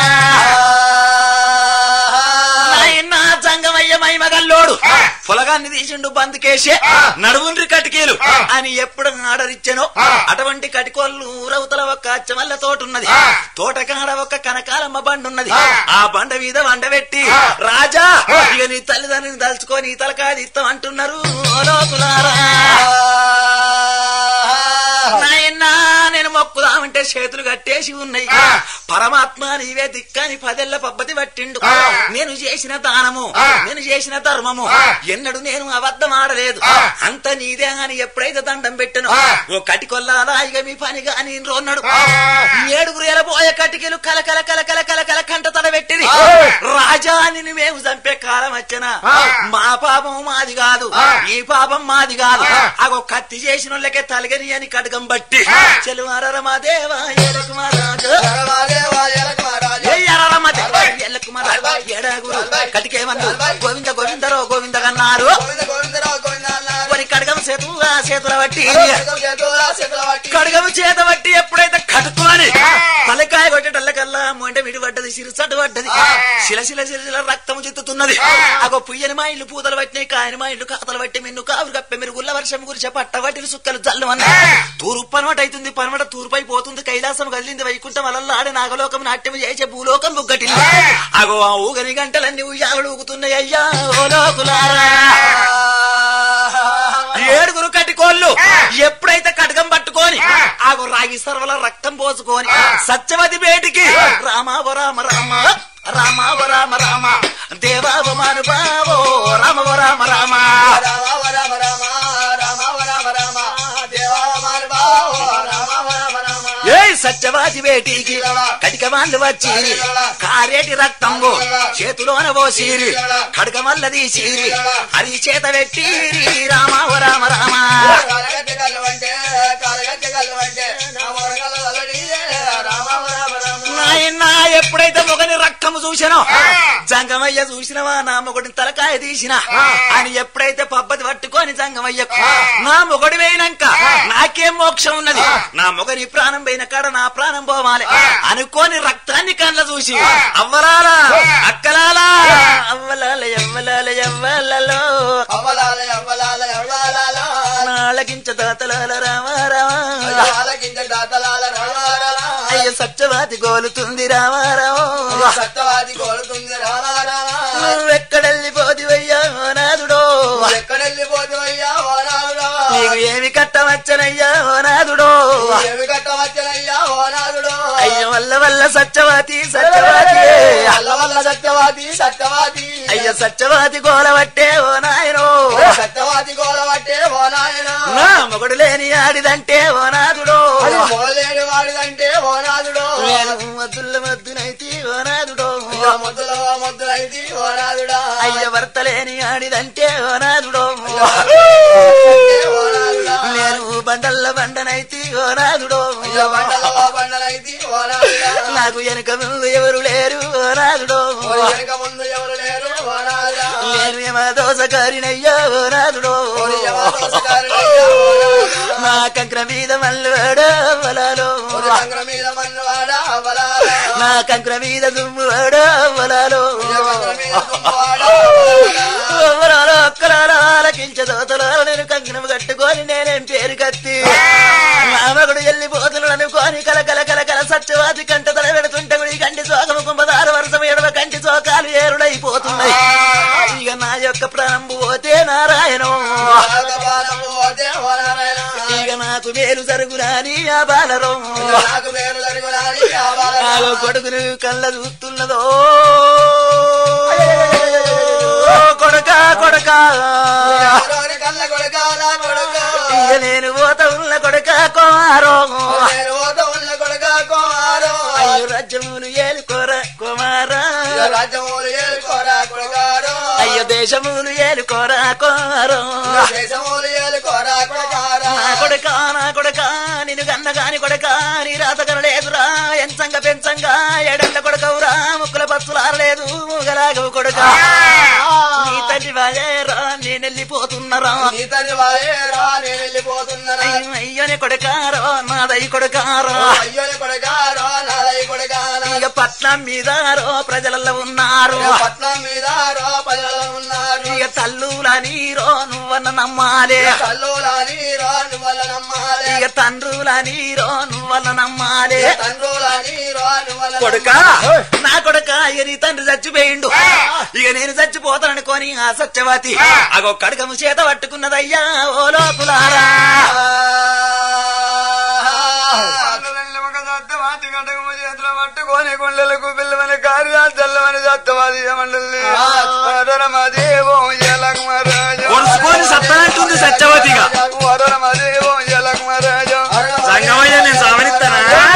నాయన జంగమయ్య మైమగల్లోడు పొలగాన్ని తీసిండు బందుకేసే నడువుండ్రి కటికేలు అని ఎప్పుడు ఆర్డర్ ఇచ్చానో అటువంటి కటికోళ్ళు ఊరవతల ఒక అచ్చమల్ల తోట ఉన్నది తోటకాడ ఒక కనకాలమ్మ బండ ఉన్నది ఆ బండ మీద వండ పెట్టి రాజా ఇక నీ తల్లిదండ్రుని దలుచుకొని ఈ తలకాది ఇస్తాం అంటున్నారు ఓ లోకులారా నాయనా నేను మొక్కుదామంటే చేతులు కట్టేసి ఉన్నాయి పరమాత్మ నీవే దిక్కని పదెల్ల పబ్బతి పట్టిండు నేను చేసిన దానము నేను చేసిన ధర్మము ఎన్నడు నేను అబద్ధం ఆడలేదు అంత నీదే అని ఎప్పుడైతే దండం పెట్టను ఓ కటికొల్లాదా ఇక మీ పని గాని రోన్నాడు ఏడుగురు ఎలబోయే కటికెలు కలకల కలకల కలకల కంట తడబెట్టింది రాజా నిన్ను మేము చంపే కాలం వచ్చనా మా పాపం మాది కాదు ఈ పాపం మాది కాదు అగో కత్తి చేసిన వాళ్ళకే తలగని అని కడగం బట్టి చెలువార మా దేవా ఏలకు మా రాజు ఏ ఎర్రర మా దేవా, ఎల్లకు మా రాజు, ఏడాగురు కటికేమన్ను గోవింద గోవిందరో గోవిందగన్నారు మరి కడగం చేతు ఆ చేతుల బట్టి కడగము చేత బట్టి ఎప్పుడైతే కడుక్కోని తలకాయ కొట్టేటల్లకల్లా మొండ విడి పడ్డది సిరిసట్టు పడ్డది శిల శిల శిల శిల రక్తము చిత్తుతున్నది అగో పుయ్యని మా ఇల్లు పూతలు పట్టినాయి కాయని మా ఇల్లు కాతలు పట్టి మిన్ను కావురు కప్పే మీరు గుల్ల వర్షం గురిచే పట్ట పట్టిన సుక్కలు జల్లు అన్న తూర్పు పనమట అవుతుంది పనమట తూర్పై పోతుంది కైలాసం కదిలింది వైకుంఠం అలల్లో ఆడే నాగలోకం నాట్యం చేసే భూలోకం బుగ్గటి అగో ఆ ఊగని గంటలన్నీ ఉయ్యాలు ఊగుతున్నాయి అయ్యా ఓ లోకులారా ఏడుగురు కట్టుకోళ్ళు ఎప్పుడైతే కటకం పట్టుకొని ఆ ఆగు రాగి సర్వల రక్తం పోసుకొని సత్యవతి బేటికి రామావ రామ రామ రామావ రామ రామ దేవావ మానుభావో రామవ రామ రామ రామ రామ రామ రామ రామ రామ దేవా మానవాో రామ రామ రామ ఏ సత్యవాది బేటికి కటిక వాళ్ళు వచ్చి కారేటి రక్తంబు చేతిలోన పోసిరి కడక వల్ల తీసిరి అది చేత పెట్టి రామావ రామ రామ కాలగట్టి కలవంటే కాలగట్టి కలవంటే నా మొరగల వలడి రామ రామ రామ నాయన ఎప్పుడైతే మొగని రక్తము చూసినో జంగమయ్య చూసినవా నా మొగడిని తలకాయ తీసిన అని ఎప్పుడైతే పబ్బతి పట్టుకొని జంగమయ్య నా మొగడి పోయినాక నాకేం మోక్షం ఉన్నది నా మొగని ప్రాణం పోయిన కాడ నా ప్రాణం పోవాలి అనుకోని రక్తాన్ని కళ్ళ చూసి అవ్వలాలా అక్కలాలా అవ్వలాల ఎవ్వలాల ఎవ్వలలో అవ్వలాల అవ్వలాల అవ్వలాల నాలకించ దాతలాల రామా రామా ఆలకించ దాతలాల రామ రామ అయ్య సత్యవాతి గోలుతుంది రామా రామా సత్యవాది కోరుతుంది రామ రామ నువ్వెక్కడెళ్ళిపోతివయ్యా ఓ నాదుడో ఎక్కడెళ్ళిపోతు అయ్యా ఓనాదుడా నీకు ఏమి కట్టవచ్చనయ్యా ఓ నాదుడో ఏమి కట్టవచ్చనయ్యా ఓనాదుడు అయ్య వల్ల వల్ల సత్యవాతి సత్యవాతి అల్ల వల్ల సత్యవాది సత్యవాది అయ్య సత్యవాతి గోలవట్టే ఓ నాయనో సత్యవాది గోలబట్టే ఓ నాయన నా మొగుడు లేని ఆడిదంటే ఓ నాదుడో మొదలేని వాడిదంటే ఓనాదుడు నేను మద్దుల మద్దునైతి ఓ నాదుడో ముద్దుల ముద్దులైతి ఓనాదుడా అయ్య భర్త లేని ఆడిదంటే ఓ నాదుడో ఓనాదుడా నేను బండల్ల బండనైతి ఓ నాదుడో బండల బండలైతి ఓనాదుడా నాకు వెనుక ముందు ఎవరు లేరు ఓ నాదుడో వెనక ముందు ఎవరు లేరు ఓనాదుడా నేను ఏమా దోసగారినయ్యా ఓ నాదుడో ఎవరోసగారులయ్యా ఓనాదుడా నా కంక్ర మీద మల్లువాడో వలాలో సంగ్ర మీద మన్నవాడా అవలాలా నా కంక్ర మీద దుమ్మువాడో వలాలో సంగ్ర మీద దుమ్మవాడా వలాలో ఒక్కలాలో ఆలకించదోతలో నేను కంకణం కట్టుకొని నేనేం పేరు కత్తి మామగుడు వెళ్ళిపోతున్నాడు అనుకోని కల కల కల కల సత్యవాది కంట తల పెడుతుంటే కూడా ఈ కంటి సోకము కుంభదార వర్షం ఎడవ కంటి సోకాలు ఏరుడైపోతున్నాయి ఇక నా యొక్క ప్రాణం పోతే నారాయణం నాగపాదము పోతే ఓనారాయణ ఇక నాకు మేలు జరుగురాని ఆ బాలరం నాకు మేలు జరుగునాని ఆవాల నాగో కొడుకును కళ్ళ చూస్తున్నదో కొడక కొడక ఎవరోని కళ్ళ కొడుక నా కొడుక ఇక నేను పోత ఉన్న కొడక కుమారో నేను ఓట ఉన్న కొడుక కుమారం అయ్యో రాజ్యములు ఏలుకోర కుమార రాజ్యములు ఏలుకోరా కొడుకారు అయ్యో దేశములు ఏలుకోర కుమారో దేశములు ఏలుకోరా కొడుకారు నా కొడక నా కొడక నిన్ను కన్న కాని కొడక నీ రాత కనలేదురా ఎంచంగా పెంచంగా ఎడంల కొడకవురా ముక్కుల పచ్చులారలేదు మూగలాగవు కొడక నీ తండ్రి వాయేరా నేను వెళ్ళిపోతున్నరా నీ తండ్రి వాయేరా నేను వెళ్ళిపోతున్నారా అయ్యని కొడకారో నాదై కొడకారో అయ్యోని కొడుకారు నాదై కొడుకారా ఇక పట్నం మీద రో ప్రజలలో ఉన్నారు పట్నం మీద రో ప్రజలు ఉన్నారు ఇక తల్లుల నీరో నువ్వన్న నమ్మాలే కల్లోలాని రాను వల్ల నమ్మాలి ఇక తండ్రుల నీరో నువ్వన్న నమ్మాలే తండ్రులాని రాను వల్ల కొడుక నా కొడుక ఇక నీ తండ్రి చచ్చిపోయిండు ఇక నేను చచ్చిపోతాననుకోని ఆ సత్యవతి అగో కడకము చేత పట్టుకున్నదయ్యా ఓ లోపులారా సత్యవాది కటకము చేతుల పట్టుకొని గుండెలకు పిల్లమని కార్యాలు తెల్లమని సత్యవాది ఏమంటుంది వరమదేవం ఎలకమరాజు ఒడుచుకొని సత్తనంటుంది సత్యవతిగా వరమదేవం ఎలకమరాజు సంగమయ్య నేను సావనిస్తానా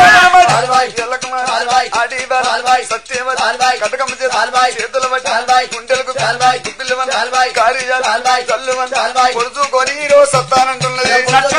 సత్యవతి కటకము చేతుల పట్టి గుండెలకు పిల్లమని కార్యాలు చల్లుమని పొడుచుకొని రోజు సత్తానంటున్నది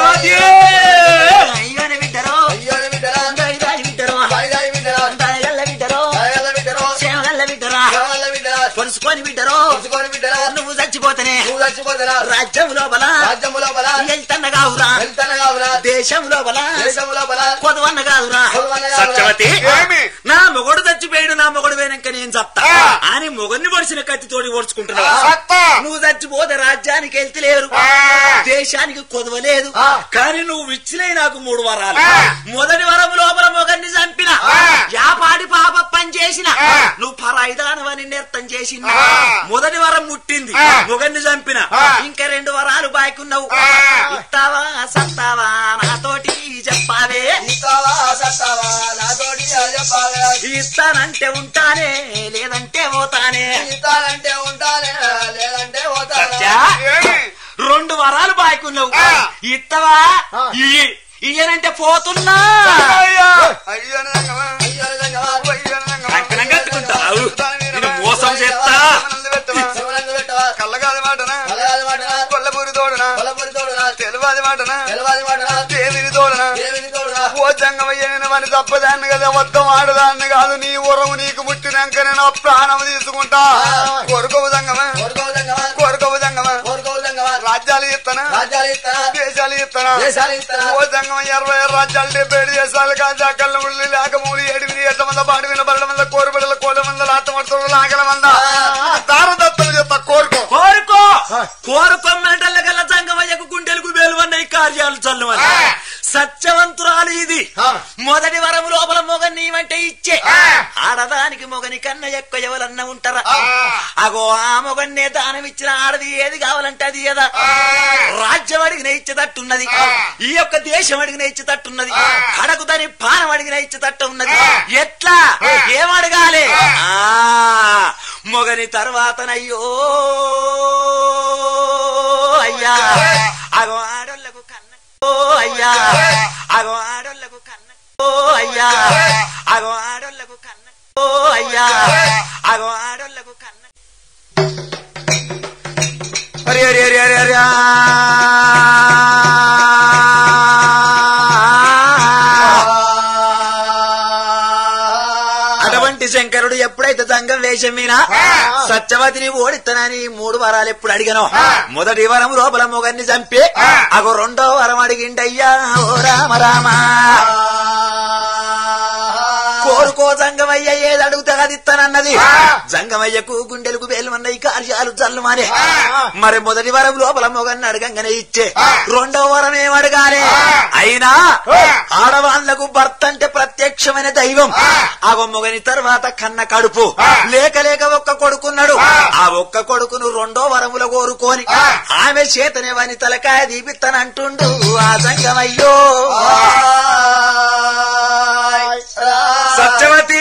అయ్యోని బిడ్డరో అయ్యోని బిడ్డరా దాయి బిడ్డరో దాయిదాయి బిడ్డరా దాయగల్ల బిడ్డరో దాయగల బిడ్డరో సేవగల్ల బిడ్డరా దేవాల బిడ్డరా పొడుచుకొని బిడ్డరో పుచ్చుకొని బిడ్డరా నువ్వు చచ్చిపోతేనే నువ్వు చచ్చిపోతరా రాజ్యం లోపల రాజ్యము లోపల వెళ్తన్న కావురా వెళ్తనగావురా దేశం లోపల దేశము లోపల కొదవన్న కాదురా సత్యవతి ఏమి? నా మొగడు చచ్చిపోయాడు నా మొగడు పోయినాక నేను చత్తా అని మొగడిని పొడిచిన కత్తితోటి ఓడ్చుకుంటున్నావా సత్తా నువ్వు చచ్చిపోతే రాజ్యానికి వెళ్తలేరు ఆ. దేశానికి కొదవలేదు ఆ. కానీ నువ్వు ఇచ్చినవి నాకు మూడు వరాలు ఆ. మొదటి వరం లోపల మొగన్ని చంపిన ఆ. యాపాడి పాప పని చేసిన ఆ. నువ్వు పరాయిదానవని నిర్తం చేసిన ఆ. మొదటి వరం ముట్టింది ఆ. మొగన్ని చంపిన ఆ. ఇంకా రెండు వరాలు బాకున్నావు ఆ. ఇస్తావా సత్తావా నాతోటి చెప్పావే ఇస్తానంటే ఉంటానే లేదంటే పోతానే ఇస్తానంటే ఉంటానే లేదంటే పోతానే సత్యా ఏమి? రెండు వరాలు బాయ్కున్నావు ఆ. ఇత్తవా ఆ. ఇయ్యి. ఇయ్యనంటే పోతున్నా అయ్యా అయ్యో నంగమా. అయ్యో నిజంగా అయ్యో నంగమా. కంకణం కట్టుకుంటావు దాని మీద నేను మోసం చేస్తా మనల్ని పెట్టవా? శివనందు పెట్టవా కళ్ళగాది మాటనా కలగాది మాటనా కొల్లపూరి తోడనా కొలపూరి తోడునా తెలువాది మాటనా తెలవాది మాటనా దేవిని తోడనా దేవిని తోడునా ఓ జంగమయ్యని మన తప్పదాన్ని కదా మొత్తం ఆడదాన్ని కాదు నీ ఉరము నీకు పుట్టినాక నేను ఆ ప్రాణం తీసుకుంటా కొరుకవు జంగమా కోరుకోవు సంగమా కొరుకవు జంగమా కోరుకోవు సంగమా రాజ్యాలు ఇస్తానా రాజ్యాలు ఇస్తానా దేశాలు ఇస్తానా దేశాలు ఇస్తానా ఓ జంగం ఇరవై ఆరు రాజ్యాలు డెబ్బై ఏడు దేశాలు కాజా కళ్ళ ముళ్ళు లేక మూడు ఏడుగురి ఎట్ల మంద పాడు విన బరడ మంద కోరు బిడ్డల కోల మంద లాత మడుతుడు లాగల మంద దారదత్తం చెప్తా కోరుకో కోరుకో కోరుకోమంటల్ల గల్ల సంగమయ్యకు గుండెలకు వేలువన్నాయి కార్యాలు చల్లువని సత్యవంతురాలు ఇది మొదటి వరము లోపల మొగ నీవంటే ఇచ్చే ఆడదానికి మొగని కన్నా ఎక్కువ ఎవరన్నా ఉంటారా అగో ఆ మొగన్నే దానం ఇచ్చిన ఆడది ఏది కావాలంటే అది కదా రాజ్యం అడిగిన ఇచ్చేటట్టున్నది ఈ యొక్క దేశం అడిగిన ఇచ్చేటట్టున్నది అడగు దాని పానం అడిగిన ఇచ్చేటట్టు ఉన్నది ఎట్లా ఏం అడగాలి ఆ మొగని తర్వాతనయ్యో అయ్యా అగో ఆడోళ్ళకు కన్న ఓ అయ్యా అగో ఆడోళ్ళకు కన్న ఓ అయ్యా అగో ఆడోళ్ళకు కన్న ఓ అయ్యా అగో ఆడోళ్ళకు కన్న అరే అరే అరే అరే అరే అటువంటి శంకరుడు ఎప్పుడైతే దంగం వేషం మీద సత్యవతిని ఓడిస్తానని మూడు వరాలు ఎప్పుడు అడిగాను మొదటి వరం లోపల మొగన్ని చంపి అగో రెండో వరం అడిగిండయ్యా ఓ రామ రామ కోరుకో జంగమయ్య ఏది అడుగుతా అది ఇస్తానన్నది జంగమయ్యకు గుండెలకు వేలుమన్నయి కార్యాలు చల్లుమానే మరి మొదటి వరం లోపల మొగన్ని అడగంగానే ఇచ్చే రెండో వరం ఏం అడగాలి అయినా ఆడవాళ్లకు భర్త అంటే ప్రత్యక్షమైన దైవం ఆ మొగని తర్వాత కన్న కడుపు లేక లేక ఒక్క కొడుకున్నాడు ఆ ఒక్క కొడుకును రెండో వరముల కోరుకొని ఆమె చేతనే వని తలకాయ దీపిస్తానంటుండు ఆ జంగమయ్యో సత్యవతి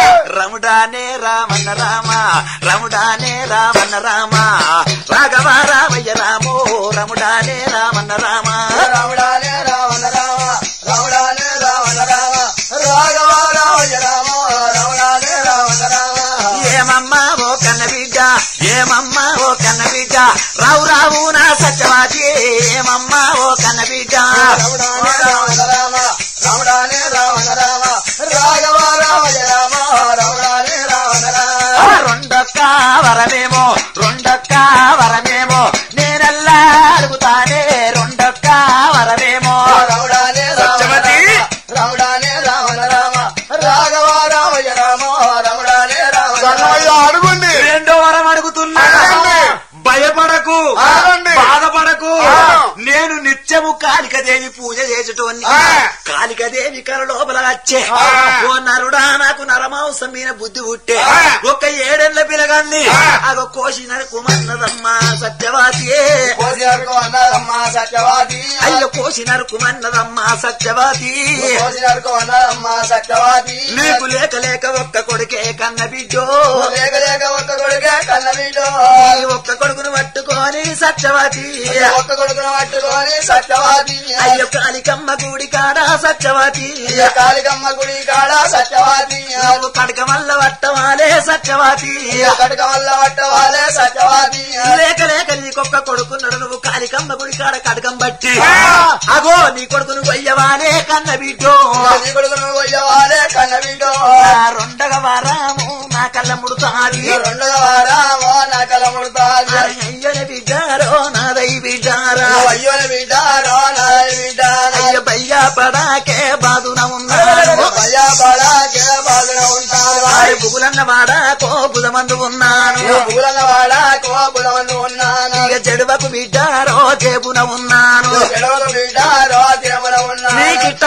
రముడానే రామన్న రామ రముడానే రామన్న రామ రాఘవ రామయ్య రామో రముడానే రామన్న రామ రాముడానే రావణ రామ రాముడానే రావణ రామ రాఘవ రామయ్య రామ రాముడానే రావణ రామ ఏమమ్మా ఓ కన్న బిడ్డ ఏమమ్మా ఓ కన్న బిడ్డ రావు రావు నా సత్యవతి ఏమమ్మా ఓ కన్న బిడ్డ రాముడానే రావణ రామ రాముడానే రావణ రామ రాఘవ రామయ్య రామ రాముడానే రావణ రామ ఆ రెండొక్క వరమేమో రెండొక్క వరమేమో నేనల్లా అడుగుతానే రెండొక్క వరమేమో రాముడానే రావణ సత్యవతి. రామ రాముడానే రావణ రామ రాఘవ రామయ్య రామ రాముడానే రావణ రామ జంగమయ్య అడుగుంది రెండో వరం అడుగుతున్నా అడగండి. భయపడకు అడగండి. బాధపడకు ఆ. నేను నిత్యము కాళికదేవి పూజ చేసేటోన్ని ఆ. కాళికదేవి కల లోపల వచ్చే ఆ. ఓ నరుడా నాకు నరమాంసం మీద బుద్ధి పుట్టే ఆ. ఒక ఏడేళ్ల పిలగాన్ని ఆ. అగో కోసి నరుకుమన్నదమ్మా సత్యవాతియే కోసినారుకో అన్నారమ్మా సత్యవాది అయ్యో కోసి నరుకుమన్నదమ్మా సత్యవాతి కోసినారుకో అన్నారమ్మా సత్యవాది నీకు లేక లేక ఒక్క కొడుకే కన్న బిడ్డో లేక లేక ఒక్క కొడుకే కన్న వీడు ఈ ఒక్క కొడుకును పట్టుకొని సత్యవతి ఒక్క కొడుకును పట్టుకొని సత్యవాది అయ్యో కాళికమ్మ గుడి కాడ సత్యవతి కాళికమ్మ గుడి కాడ సత్యవాది నువ్వు కడక వల్ల పట్టవాలే సత్యవతి కడక వల్ల పట్టవాలే సత్యవాది లేక లేక నీకొక్క కొడుకున్నాడు నువ్వు కాళికమ్మ గుడి కాడ కడకం బట్టి ఆ. అగో నీ కొడుకును వయ్యవాలే కన్న బిడ్డో నీ కొడుకును పోయేవాలే కన్న వీడు నా రెండగ వారాము నా కళ్ళ ముడుతాది రెండవ వారామో నా కల ముడతాది అయ్యన బిడ్డారో నాదై బిడ్డారా అయ్యోని బిడ్డారో నా బిడ్డారా అయ్య బయ్యా పడాకే బాధున ఉన్నాను భయ బడాకే బాధన ఉంటారు ఆరి బుగులన్న వాడా కోపుదమందు ఉన్నాను పూలన వాడ కోపులమందు ఉన్నాను ఇక చెడువకు బిడ్డారో జేబున ఉన్నాను ఎడవకు బిడ్డారో తిరుమల ఉన్నాను నీకిట్ట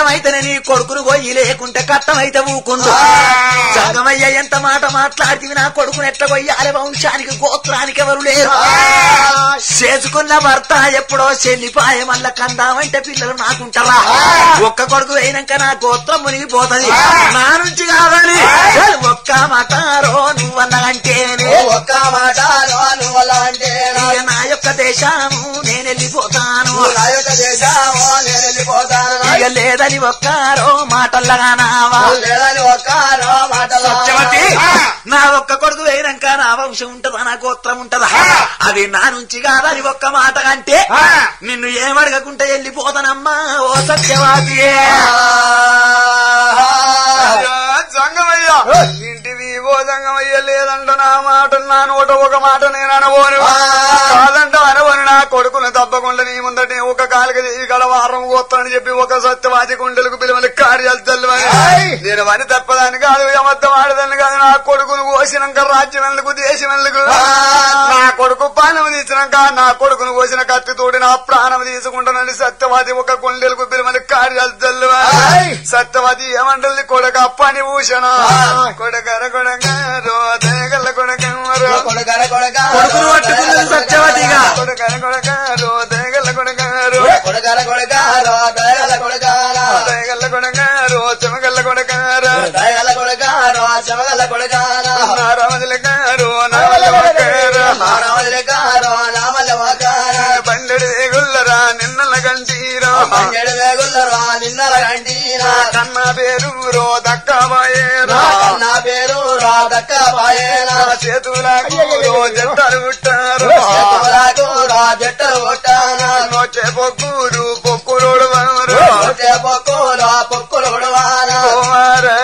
కట్టమైతేనే నీ కొడుకును గొయ్యి లేకుంటే కట్టమైతే ఊకుందు జంగమయ్య ఎంత మాట మాట్లాడితే నా కొడుకును ఎట్లా గొయ్యాలి వంశానికి గోత్రానికి ఎవరు లేరు చేసుకున్న భర్త ఎప్పుడో చెల్లిపాయ మళ్ళ కందామంటే పిల్లలు నాకుంటారా ఒక్క కొడుకు అయినాక నా గోత్రం మునిగిపోతది నా నుంచి కాదని ఒక్క మాటారో నువ్వన్నగంటేనే ఒక్క మాట నువ్వలాంటే ఇక నా యొక్క దేశము నేను వెళ్ళిపోతాను నా యొక్క దేశము నేను వెళ్ళిపోతాను ఇక లేదని ఒక్కారో మాటల్లగా నావా లేదని ఒక్క మాటలో సత్యవతి నా ఒక్క కొడుకు వేయనాక నా వంశం ఉంటదా నా గోత్రం ఉంటదా అది నా నుంచి కాదని ఒక్క మాట కంటే నిన్ను ఏమడగకుంటే వెళ్ళిపోతానమ్మా ఓ సత్యవాది జంగమయ్య ఇంటివి ఓ జంగమయ్య లేదంట నా మాట నా నోట ఒక మాట నేను అనబోను కాదంట అనబోను నా కొడుకును తప్పకుండా నీ ముందట ఒక కాలికి ఈ గడ వారం పోతానని చెప్పి ఒక సత్యవాది గుండెలకు పిలువని కార్యాలు చల్లవని నేను వని తప్పదాన్ని కాదు అబద్ధం ఆడదాన్ని కాదు నా కొడుకును కోసినాక రాజ్యం ఎందుకు దేశం ఎందుకు నా కొడుకు పానం తీసినాక నా కొడుకును కోసిన కత్తి తోడి నా ప్రాణం తీసుకుంటానని సత్యవాది ఒక గుండెలకు పిలువని కార్యాలు చల్లవని సత్యవతి ఏమంటుంది కొడక పని భూషణ కొడకర కొడగారు దేగల కొడకమ్మరు కొడుకర కొడక కొడుకును పట్టుకున్నది సత్యవతిగా కొడకర కొడగారు దేగల కొడగారు కొడుకర కొడక దయగల కొడకారా దేగల కొడగారు చెమగల్ల కొడగారు దయగల కొడక శమగల కొడకారా నారామదుల గారు నావల కొడగారు మానవులకారో నామల వాకారా బండెడి దేగుల్లరా నిన్నల గంటీరా పన్నెడు వేగుల్లరా నిన్నల గంటీరా కన్న పేరు రో దక్కబాయేరా నా పేరు రా దక్క పాయేనా చేతులకు రో జంటలు పుట్టారు చేతులకు రా జట్టలు కొట్టానా నోచే పొక్కురు పొక్కురోడు వారు కొట్టే పొక్కులు పొక్కులు కొడవానా కుమారే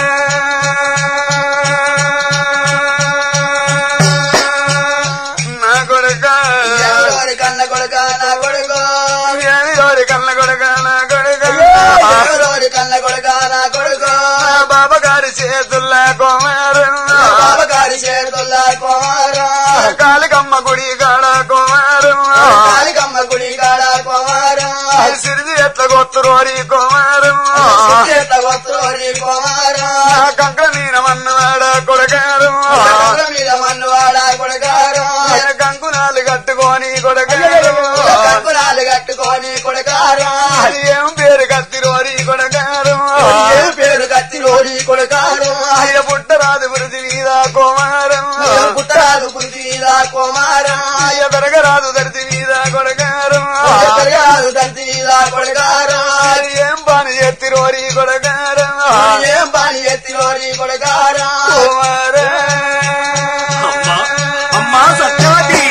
నా కొడుక ఎవరి కన్న కొడుక నా కొడుకు ఎవరి కళ్ళ కొడుక నా కొడుక ఎవరి కన్న కొడుక నా కొడుకు బాబా గారి చేతుల్లా కుమారం బాబగారి చేతుల్లా కుమారా కాలికమ్మ గుడి కాడ కుమారం కాళికమ్మ గుడి కాడ కుమారా సిరిది ఎట్ల గొత్తురోరి కుమారం చేత వస్తువుని కుమారా కంక నీనమన్నవాడ కొడగారం కర్ర మీద మన్నువాడ కొడగారా కంకునాలు కట్టుకొని కొడగారం కర్పురాలు కట్టుకొని కొడకారా ఏం పేరు కత్తిరోరి కొడగారం ఏ పేరు కత్తిలోని కొడకారు అయ్య పుట్టరాదు వృద్ధి మీద కుమారం పుట్టరాదు పురితీరా కుమారా అయ్య పెరగరాదు ధరితి మీద కొడగారం పెరగాదు తంతీరా కొడకారా ఏం పని ఎత్తిరోరి కొడగారం ఏం పని ఎత్తిలోని కొడకారా కుమారే అమ్మా సత్యవతి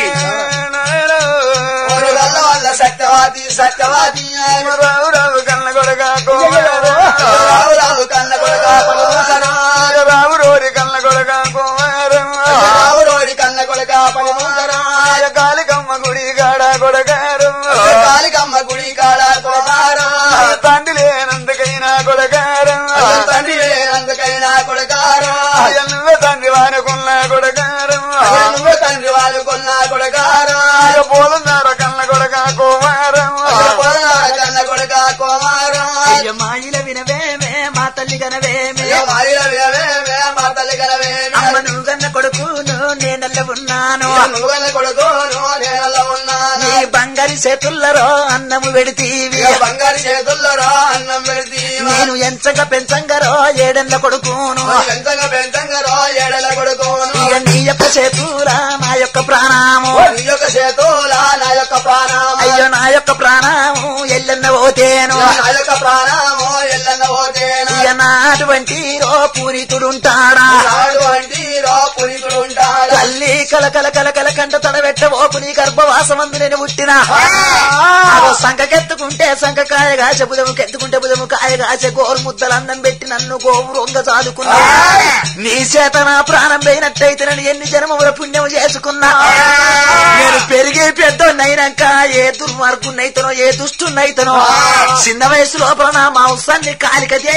వల్ల వల్ల సత్యవాది సత్యవాది రావు రావు కన్న కొడగా కుమారం రావు రావు కన్న కొడక పలుకరా రావు రోరి కన్న కొడగా కుమారం రావు రోడి కన్న కొడక పలుకరా కాలికమ్మ గుడి కాడ కొడగారం కాళికమ్మ గుడి కాడ కొడకారా తండ్రి లేనందుకైనా కొడగారం తండ్రి అందుకైనా కొడకారా నువ్వే తండ్రి వానుకున్న కొడగారం నువ్వు తండ్రి వాళ్ళు కొన్నా కొడకారా పోలున్నార కన్న కొడగా కుమారం పొలనాడ కన్న కొడక కుమారా అయ్య మాయిల వినవేమే మా తల్లి గనవేమే మారిల వినవేమే మా తల్లి కలవేమి అమ్మ నువ్వు కన్న కొడుకును నేనల్ల ఉన్నాను నువ్వు కన్న కొడుకు నువ్వు నేలలో ఉన్నాను నీ బంగారి చేతుల్లరో అన్నము పెడితీవి ఇక బంగారు చేతుల్లో రా అన్నం పెడితే నేను ఎంచగా పెంచంగరో ఏడెండ్ల కొడుకును పెంచంగా పెంచంగా రా ఏడల కొడుకోను ఇక నీ యొక్క చేతుల నా యొక్క ప్రాణము నీ యొక్క చేతులా నా యొక్క ప్రాణము అయ్యో నా యొక్క ప్రాణము ఎల్లెన్న పోతేను నా యొక్క ప్రాణము ఎల్లన్న పోతేను ఇక నా అటువంటి రో పూరితుడుంటాడా నాడు వంటి రా పునికుడు ఉంటాడు తల్లి కల కల కల కల కంట తడబెట్ట ఓపు నీ గర్భవాసమందు నేను పుట్టిన అదో సంకకెత్తుకుంటే సంకకాయ గాచ బుధము కెత్తుకుంటే బుధము కాయ గాచ గోరు ముద్దలు అన్నం పెట్టి నన్ను గోవు రొంగ చాదుకున్నా నీ చేత నా ప్రాణం పోయినట్టయితే నేను ఎన్ని జన్మముల పుణ్యం చేసుకున్నా నేను పెరిగి పెద్దోన్నైనాక ఏ దుర్మార్గున్నైతనో ఏ దుష్టున్నైతనో చిన్న వయసు లోపల నా మాంసాన్ని కాలిక చేయి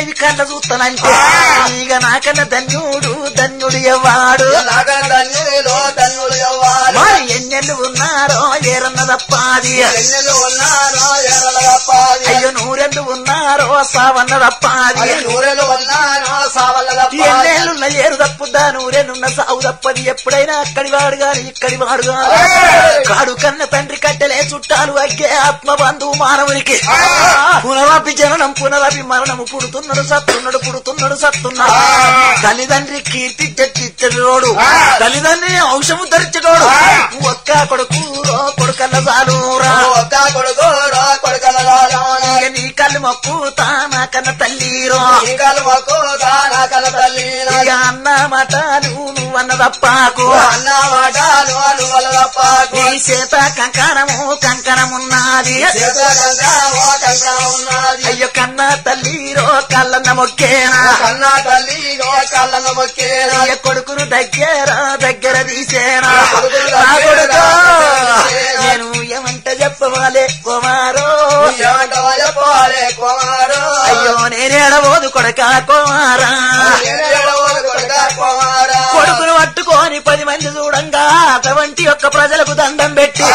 దేవి కళ్ళ చూస్తానంటే ఇక నాకన్నా ధన్యుడు ధన్యుడు ఎవ్వాడు నాగన ధన్యులో ధన్యులు ఎవ్వాలి మరి ఎన్నెళ్ళు ఉన్నారో ఏరన్న తప్పాది ఎన్నెలు ఉన్నారో ఎర్రల తప్పాలి అయ్యో నూరెళ్ళు ఉన్నారో సావన్న తప్పాది అది నూరెలు ఉన్నారో సావల్ల తప్పాలి ఎన్నేళ్ళున్న ఏరు తప్పుద్దా నూరేళ్ళున్న సావు తప్పది ఎప్పుడైనా అక్కడి వాడు గాని ఇక్కడి వాడు గాని కాడు కన్న తండ్రి కట్టెలే చుట్టాలు అగ్గే ఆత్మ బంధువు మానవునికి పునరపి జననం పునరపి మరణము పుడుతున్నాడు సత్తున్నాడు పుడుతున్నాడు సత్తున్నాడు తల్లిదండ్రి కీర్తి చెట్టిచ్చడోడు తల్లిదండ్రి ఔషము ధరించడోడు ఒక్క కొడుకు రో కొడుకల్ల చాలురా ఒక్క కొడుకు రో కొడుకల లాలాన. ఇక నీ కళ్ళు మొక్కుతా నా కన్న తల్లిరో ఈ కలువకు దాన కల తల్లి ఇక అన్న మాటలు నువ్వన్న తప్పాకు అన్న మాటలు అను వల్ల తప్పాకు నీ చేత కంకణము కంకణమున్నది చేత కంకణమో కంకణం ఉన్నది అయ్యో కన్న తల్లిరో కళ్ళన్న మొక్కేనా కన్న తల్లి నో కళ్ళను మొక్కేనా అయ్య కొడుకును దగ్గర దగ్గర తీసేనా కొడుకును నా దగ్గర కొడుకు తీసేనా. నేను ఏమంట చెప్పవాలే కుమారో ఏమంటావా చెప్పాలే కుమారు అయ్యో నేనేడబోదు కొడక కుమారా ఏడవోలు కొడుక కుమారా కొడుకును పట్టుకొని పది మంది చూడంగా అటువంటి యొక్క ప్రజలకు దండం పెట్టి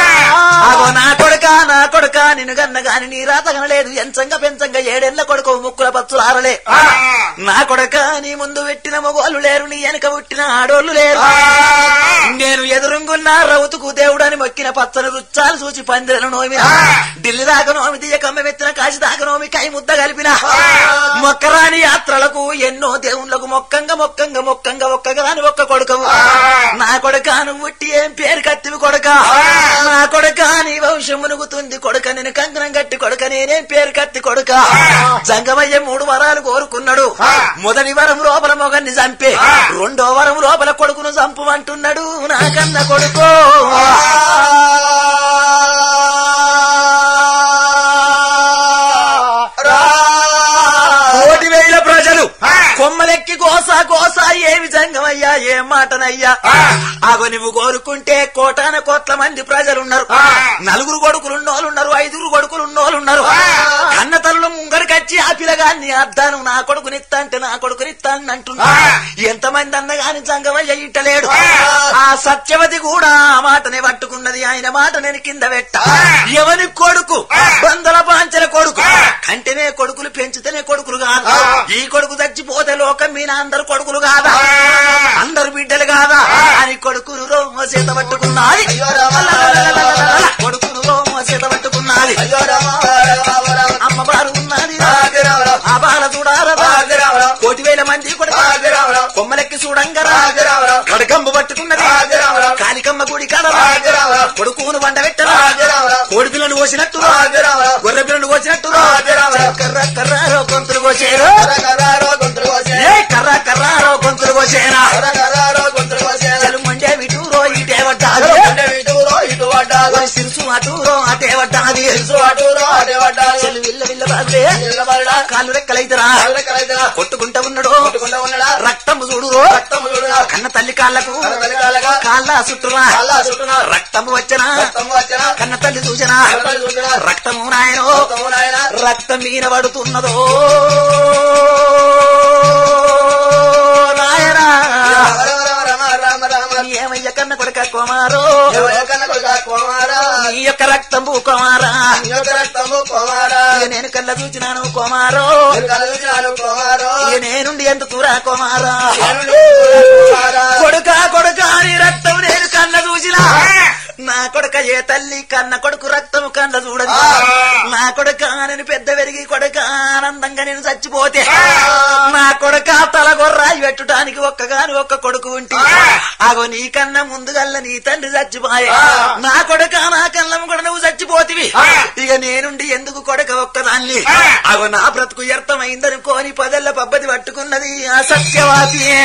అగో నా కొడుక నా కొడుక నిన్ను గన్న గాని నీ రాత కనలేదు ఎంచంగా పెంచంగా ఏడేళ్ల కొడుకు ముక్కుల పచ్చులు ఆరలే నా కొడుక నీ ముందు పెట్టిన మొగోళ్ళు లేరు నీ వెనక పుట్టిన ఆడోళ్ళు లేరు నేను ఎదురుంగున్న రౌతుకు దేవుడని మొక్కిన పచ్చని రుచ్చాలు చూసి పందిరను నోమిన ఢిల్లీ దాకా నోమి తీయ కమ్మ మెత్తిన కాశీ దాకా నోమి కై ముద్ద కలిపిన మొక్కరాని యాత్రలకు ఎన్నో దేవుళ్ళకు మొక్కంగా మొక్కంగా మొక్కంగా ఒక్కగాని ఒక్క కొడుకవు నా కొడుక నువ్వు పుట్టి ఏం పేరు కత్తివి కొడుక నా కొడుక నీ వంశం మునుగుతుంది కొడుక నేను కంకణం కట్టి కొడుక నేనేం పేరు కత్తి కొడుక జంగమయ్య మూడు వరాలు కోరుకున్నాడు మొదటి వరం లోపల మొగన్ని చంపే రెండో వరం లోపల కొడుకును చంపమంటున్నాడు నా కన్న కొడుకు కోటి వేల ప్రజలు కొమ్మలెక్కి కోసా కోసా ఏమి జంగమయ్యా ఏం మాటనయ్యా ఆగో నువ్వు కోరుకుంటే కోటాన కోట్ల మంది ప్రజలున్నారు నలుగురు కొడుకులున్నోళ్ళున్నారు ఐదుగురు కొడుకులున్నోళ్ళున్నారు కన్న తల్లు ముంగడికొచ్చి ఆ పిల్లగాన్ని అద్దాను నా కొడుకునిత్తా అంటే నా కొడుకునిత్తా అని అంటున్నా ఎంతమంది అన్నగాని జంగమయ్య ఇట్టలేడు ఆ సత్యవతి కూడా ఆ మాటనే పట్టుకున్నది ఆయన మాట నేను కింద పెట్ట ఎవని కొడుకు బందల పాంచల కొడుకు కంటేనే కొడుకులు పెంచితేనే కొడుకులు కాదు ఈ కొడుకు చచ్చిపోతే లోకం మీద అందరు కొడుకులు కాదా అందరు బిడ్డలు కాదా అని కొడుకును రోమ చేత పట్టుకున్నది అయ్యో రామ కొడుకును రోమ చేత పట్టుకున్నది అయ్యో రామ రామ రామ అమ్మ బారు ఉన్నది ఆగి రామ రామ ఆ బాల చూడారదా ఆగి రామ రామ కోటి వేల మంది కొడుకు ఆగి రామ రామ కొమ్మలెక్కి చూడంగరా ఆగి రామ రామ కడకంబు పట్టుకున్నది ఆగి రామ రామ కాలికమ్మ గుడి కాడ ఆగి రామ రామ కొడుకును వండ పెట్టరా ఆగి రామ రామ కోడి పిల్లను కోసినట్టు ఆగి రామ రామ గొర్రె పిల్లను కోసినట్టు ఆగి రామ రామ కర్ర కర్రారో గొంతులు కోసేరు కరకరారో గొంతులు కోసే ఏ కర్ర కర్రారో గొంతులు కోసేరా కరకరారో గొంతులు కోసే చలు మండే విటూరో ఇటే పడ్డాది అంటే ఇటులో ఇటు పడ్డారు ఓ సిరుసు అటూరో అటే పడ్డాది తెలుసు అటులో అటే పడ్డారు చెలు విల్ల విల్ల బాదే నిలబడడా కాళ్ళు రెక్కలైతరా ఎవరికైతే కొట్టుకుంటా ఉన్నాడు కొట్టుకుంటా ఉన్నాడా రక్తం చూడురో రక్తము చూడరా కన్న తల్లి కాళ్ళకు కన్న తల్లి కాళ్ళకు కాళ్ళ చుట్టురా కాళ్ళ చుట్టూనా రక్తము వచ్చనా రక్తము వచ్చనా కన్న తల్లి చూచనా కన్న తల్లి చూసినా రక్తము నాయనో రక్తము నాయనా రక్తం మీన పడుతున్నదో నాయనా రామ రామ రామ రామ రామ ఏమయ్య కన్న కొడుక కుమారో ఎవరికన్న కొడుక కుమారా నీ యొక్క రక్తంబు కుమారా నీ యొక్క రక్తము కుమారా ఇక నేను కళ్ళ చూచినాను కుమారో నేను కలుగుతున్నాను కుమారు ఇక నేనుండి ఎందుకురా కుమారా నేను నీకు కుమారా కొడుక కొడుక నీ రక్తం నేను కన్న చూసినా నా కొడుక ఏ తల్లి కన్న కొడుకు రక్తము కన్న చూడదు నా కొడుక నేను పెద్ద పెరిగి కొడుక ఆనందంగా నేను చచ్చిపోతే నా కొడుక తల గొర్రాయి పెట్టడానికి ఒక్కగాని ఒక్క కొడుకు ఉంటే అగో నీ కన్నా ముందుగల్ల నీ తండ్రి చచ్చిపోయే నా కొడుక నా కళ్ళం కూడా నువ్వు చచ్చిపోతివి ఇక నేనుండి ఎందుకు కొడుక ఒక్కదాన్ని అగో నా బ్రతుకు వ్యర్థమైందనుకోని పదల్ల పబ్బది పట్టుకున్నది ఆ సత్యవాదియే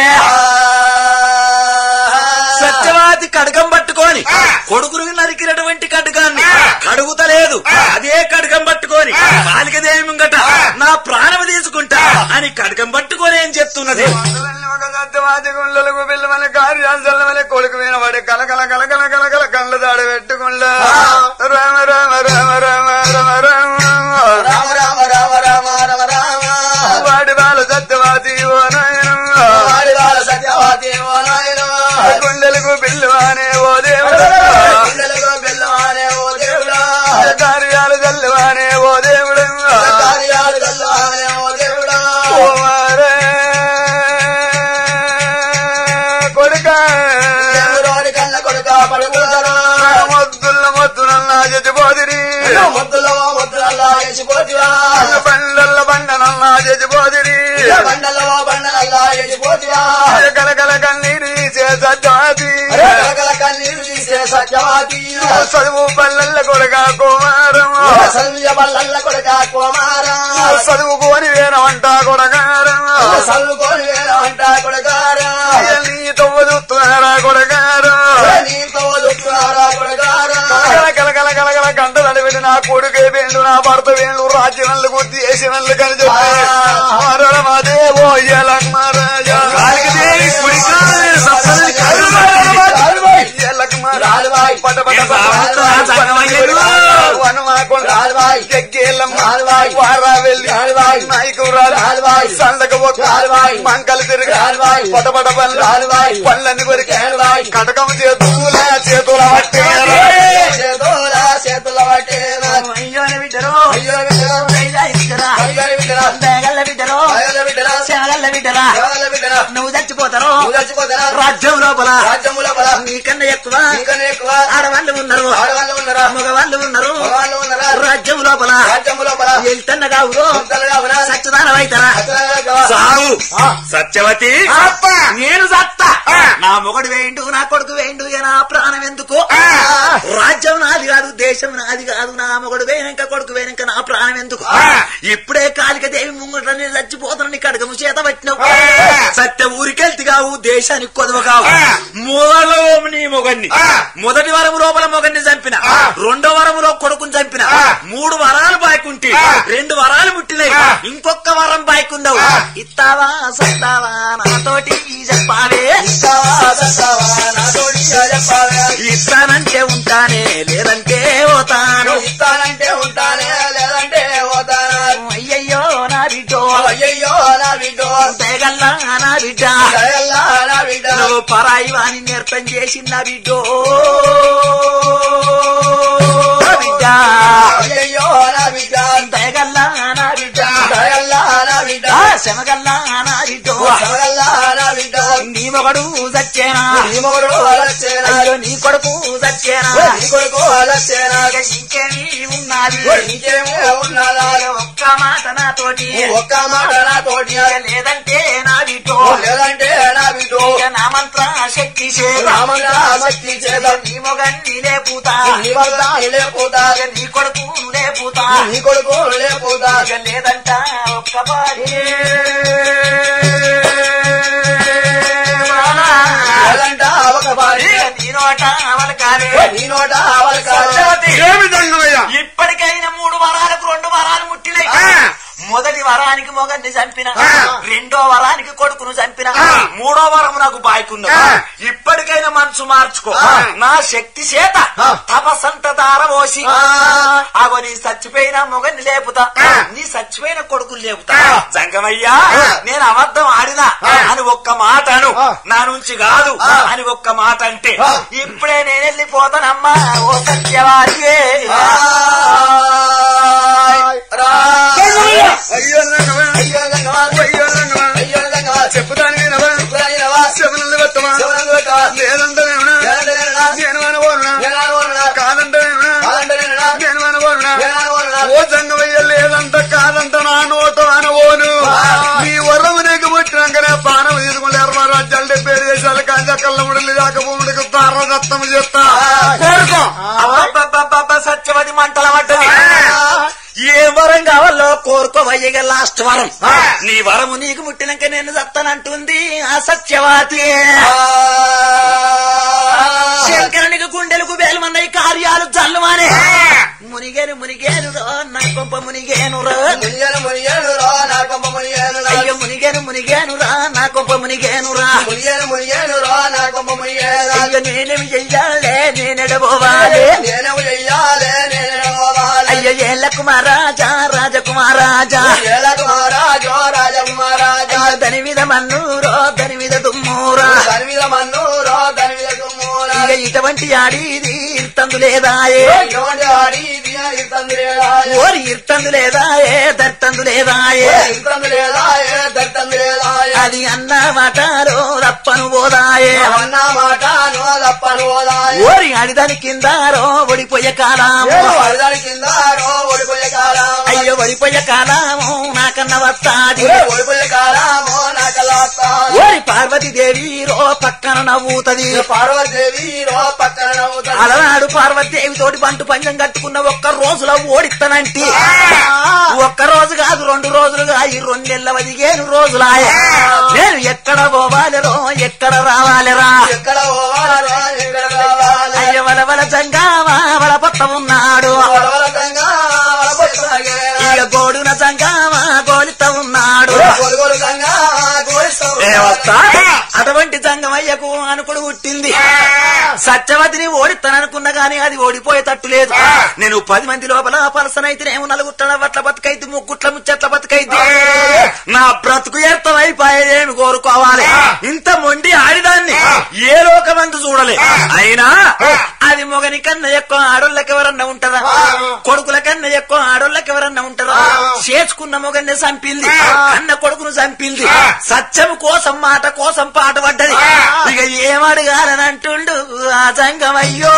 సత్యవాది కడగం పట్టుకొని కొడుకును నరికినటువంటి కడగాన్ని కడుగుతలేదు అదే కడగం పట్టుకొని బాలికదేవి ముంగట నా ప్రాణం తీసుకుంటా అని కడగం పట్టుకొని ఏం చెప్తున్నది ఒక సత్యవాది గుండెలకు పిల్లమని కార్యాచలమని కొడుకు వినబడి కలకల కలకల కలకల కళ్ళ దాడి పెట్టుకుండ రామ రామ రామ రామ రామ రామ రామ రామ రామ రామ రామ రామ వాడి గుండెలకు బిల్లువానే ఓ దేవుడా గుండెలకు బెల్లవానే ఓ దేవుడా కార్యాలు చల్లవానే ఓ దేవుడా కార్యాలు గల్లవానే ఓ దేవుడా ఓ వారే కొడుకా దేవుడోని కన్న కొడుక పడుకుంటారా మొద్దుల మొద్దునల్లా జతిపోదిరి ముద్దులో ముద్దులల్లా ఎసిపోతివా బండల్ల బండనల్లా జతిపోదిరి బండల్లో బండలల్లా ఎసిపోతివా కలకల కన్నీరు చేసీ కలకల కన్నీరు తీసే సత్యవాది చదువు పల్లెల్ల కొడక కుమారం సల్య బల్లల్ల కొడుక కుమారా చదువుకోని వేరమంట కొడగారం చల్లుకొని వేల అంట కొడగారా నీ తవ్వదుతున్నారా కొడగారం నీతో దుఃఖారా కొడగారా కలకల కలకల కలకల గంట నడివిడి నా కొడుకే వేళ్ళు నా భర్త వేళ్ళు రాజ్యనల్లు గుర్తి చేసినల్లు కని చెప్పి మరణ మాదేవో ఎలక్ మహారాజా ఎలక్ రాలువాయ్. పట పట ఏం బాగుంటుందా సంగమయ్యలు? రాలువాయ్. రాలువాయ్. వారావెల్లి రాలువాయ్. నాయకురాలు రాలువాయ్. సందక రాలువాయ్. మంకలు తిరిగి రాలువాయ్. పట పట పళ్ళు రాలువాయ్. పళ్ళని కొరికి రాలువాయ్. కటకం చేతుల చేతుల పట్టి చేతుల చేతుల పట్టేనా అయ్యోని బిడ్డరు అయ్యో బిడ్డరా అయ్యా ఇద్దరా అయ్యో బిడ్డరా బేగల్ల బిడ్డరు అయ్యో బిడ్డరా శనగల్ల బిడ్డరా ఎవరి బిడ్డరా నువ్వు చచ్చిపోతారు నువ్వు చచ్చిపోతారా రాజ్యం లోపల రాజ్యముల బల నీకన్నా ఎక్కువ నీకన్నా ఎక్కువ ఆడవాళ్ళు ఉన్నారు ఆడవాళ్ళు ఉన్నారా మగవాళ్ళు ఉన్నారు మగవాళ్ళు ఉన్నారా రాజ్యం లోపల రాజ్యముల బల వెళ్తున్న కావులో ముద్దలుగా ఉన్నా సత్యదానం అవుతారా అతనుగా సావు సత్యవతి నేను సత్తా నా మొగడు వేయండు నా కొడుకు వేయండు ఇక నా ప్రాణం ఎందుకు రాజ్యం నాది కాదు దేశం నాది కాదు నా మొగడు వేయనంక కొడుకు వేయనంక నా ప్రాణం ఎందుకు ఇప్పుడే కాలిక దేవి ముంగట నేను చచ్చిపోతాను కడగము చేత పట్టినావు సత్య ఊరికెళ్తి కావు దేశానికి కొదవ కావు మూలలో నీ మొగన్ని మొదటి వరము లోపల మొగన్ని చంపిన రెండో వరములో కొడుకుని చంపిన మూడు వరాలు బాయ్కుంటే రెండు వరాలు పుట్టినాయి ఇంకొక వరం బాయ్కుండవు ఇస్తావా సత్తావా నాతోటి చెప్పావే ఇస్తావా సత్తావా నాతోటి చెప్పావే ఇస్తానంటే ఉంటానే లేదంటే పోతాను నువ్వు ఇస్తానంటే ఉంటానే లేదంటే పోతానా అయ్యయ్యో నా బిడ్డో అయ్యయ్యో నా బిడ్డో తెగల్లా నా బిడ్డ దయల్లా నా బిడ్డ నువ్వు పరాయి వాణి నేర్పం చేసిన బిడ్డో బిడ్డ అయ్యయ్యో నా బిడ్డ తెగల్లా నా బిడ్డ దయల్లా నా బిడ్డ ఆ శమగల్లా నా బిడ్డో దయల్లా నా బిడ్డ నీ మొగడు సచ్చేనా నీ మొగుడు అలచ్చేనా అయ్యో నీ కొడుకు సచ్చేనా నీ కొడుకు అలచ్చేనా ఇక ఇంకేమీ ఉన్నది నీకేమో ఉన్నదా ఒక్క మాట నాతోటి ఒక్క మాట నాతోటి ఇక లేదంటే నా బిడ్డో లేదంటే నా బిడ్డో ఇక నా మంత్ర శక్తి చేత రామగా శక్తి చేత నీ మొగన్ని లేపుతా నీ వల్ల లేపోతా ఇక నీ కొడుకు లేపుతా నీ కొడుకు లేపోతా ఇక లేదంట ఒక్క పాడి లేదంట ఒక పారి ఇక నీ నోట అవలకాలే నీ నోట అవల్ కాదు ఏమి దంగమయ్యా ఇప్పటికైనా మూడు వరాలకు రెండు వరాలు ముట్టినాయి మొదటి వరానికి మొగన్ని చంపిన రెండో వరానికి కొడుకును చంపిన మూడో వరం నాకు బాయ్కున్నా ఇప్పటికైనా మనసు మార్చుకో నా శక్తి చేత తపసంత దారబోసి అగో నీ చచ్చిపోయిన మొగన్ని లేపుతా నీ చచ్చిపోయిన కొడుకుని లేపుతా జంగమయ్యా నేను అబద్ధం ఆడినా అని ఒక్క మాట అను నా నుంచి కాదు అని ఒక్క మాట అంటే ఇప్పుడే నేను వెళ్ళిపోతానమ్మా ఓ సత్యవాది రా అయ్యో దంగమయ్య అయ్యో రంగమా అయ్యో దంగమయ్య అయ్యో రంగమా చెప్పుతాను వినవా చెప్పురాయినవా శవనల్ని పెట్టమా శివనందు పెట్టవా లేదంటేనేమన్నా లేదంటేనేనా నేను అనుకోనున్నా నేనాడు వరుణా కాదంటేనేమన్నా కాదంటేనేనా నేను అనుకోనున్నా నేనాడు వరుణా ఓ జంగమయ్య లేదంట కాదంట నా నోట అనుకోను నీ వరం నీకు పుట్టినాకనే పానం తీసుకుంటే ఎర్ర రాజ్యాలు డెబ్బై దేశాలు కాంచా కళ్ళ ముడలి దాకపోముడికి తార దత్తం చేస్తా కోరుకో అబ్బబ్బబ్బబ్బ సత్యవతి మంటల పడ్డది ఏ వరం కావాలో కోరుకోవయ్యగ లాస్ట్ వరం నీ వరము నీకు ముట్టినాక నేను చస్తానంటుంది ఆ సత్యవతి శంకరునికి గుండెలకు వేలమన్నాయి కార్యాలు జల్లుమానే మునిగేను మునిగేను రో నా కొంప మునిగేను రో మునియను మునియను రా నా కొంప మునియను రా అయ్యో మునిగేను మునిగేను రా నా కొంప మునిగేను రా మునియను మునియను రా నా కొంప మునియను రా అయ్యో నేనేమి చెయ్యాలే నేనెడబోవాలి నేను చెయ్యాలే నేను పోవాలి అయ్యో ఏళ్ళ కుమారాజా రాజకుమారాజా ఏలకు మహారాజో రాజకుమారాజా అయ్యో దాని మీద మన్నూరో దాని మీద దుమ్మూరా దాని మీద మన్ను రా దాని మీద దుమ్ము ఇటువంటి ఆడిది ఇర్తందు లేదాయే ఇటువంటి ఆడి ఇది ఇతందు లేదా ఓరి ఇర్తందు లేదాయే దర్తందు లేదాయే ఇతందు లేదా దత్తందు లేదా అది అన్న మాటలో తప్పను పోదాయే అన్న మాట నోదప్పను ఓదాయ ఓరి అడిదాని కిందారో ఒడిపోయే కాలము వరదాని కింద ఓడిపోయే కాలం అయ్యో ఒడిపోయే కాలము నాకన్న వస్తాది ఓడిపోయే కాలమో నాకలా ఓరి పార్వతీదేవి రో పక్కన నవ్వుతది పార్వదేవి రో పక్కన నవ్వుతాడు అలనాడు పార్వతీదేవి తోటి బంటు పంచం కట్టుకున్న ఒక్క రోజులో ఓడిస్తానంటి ఒక్క రోజు కాదు రెండు రోజులుగా ఈ రెండెళ్ళ పదిహేను రోజులాయ నేను ఎక్కడ పోవాలిరో ఎక్కడ రావాలిరా ఎక్కడ పోవాలో ఎక్కడ కావాలి అయ్య వల వల జంగావా వల పట్ట ఉన్నాడు వరవరకంగా వరపోయి ఇక గోడున జంగావా గోలిత ఉన్నాడు గొలుగొలుగంగా గోరిస్తావు ఏ వస్తా? అటువంటి జంగమయ్యకు అనుకుడు పుట్టింది సత్యవతిని ఓడిస్తాననుకున్నా గాని అది ఓడిపోయేటట్టు లేదు నేను పది మంది లోపల పలసనైతేనేమో నలుగుట్ల వట్ల బతుకైతే ముగ్గుట్ల ముచ్చట్ల బతుకైతే నా బ్రతుకు ఏమి కోరుకోవాలి ఇంత మొండి ఆడిదాన్ని ఏ లోకమందు చూడలే అయినా అది మొగని కన్నా ఎక్కువ ఆడోళ్ళకి ఎవరన్నా ఉంటదా కొడుకుల కన్నా ఎక్కువ ఆడోళ్ళకి ఎవరన్నా ఉంటదా చేసుకున్న మొగన్ని చంపింది కన్న కొడుకును చంపింది సత్యం కోసం మాట కోసం పాట పడ్డది ఇక ఏమడగాలని అంటుండు ఆ సంగమయ్యో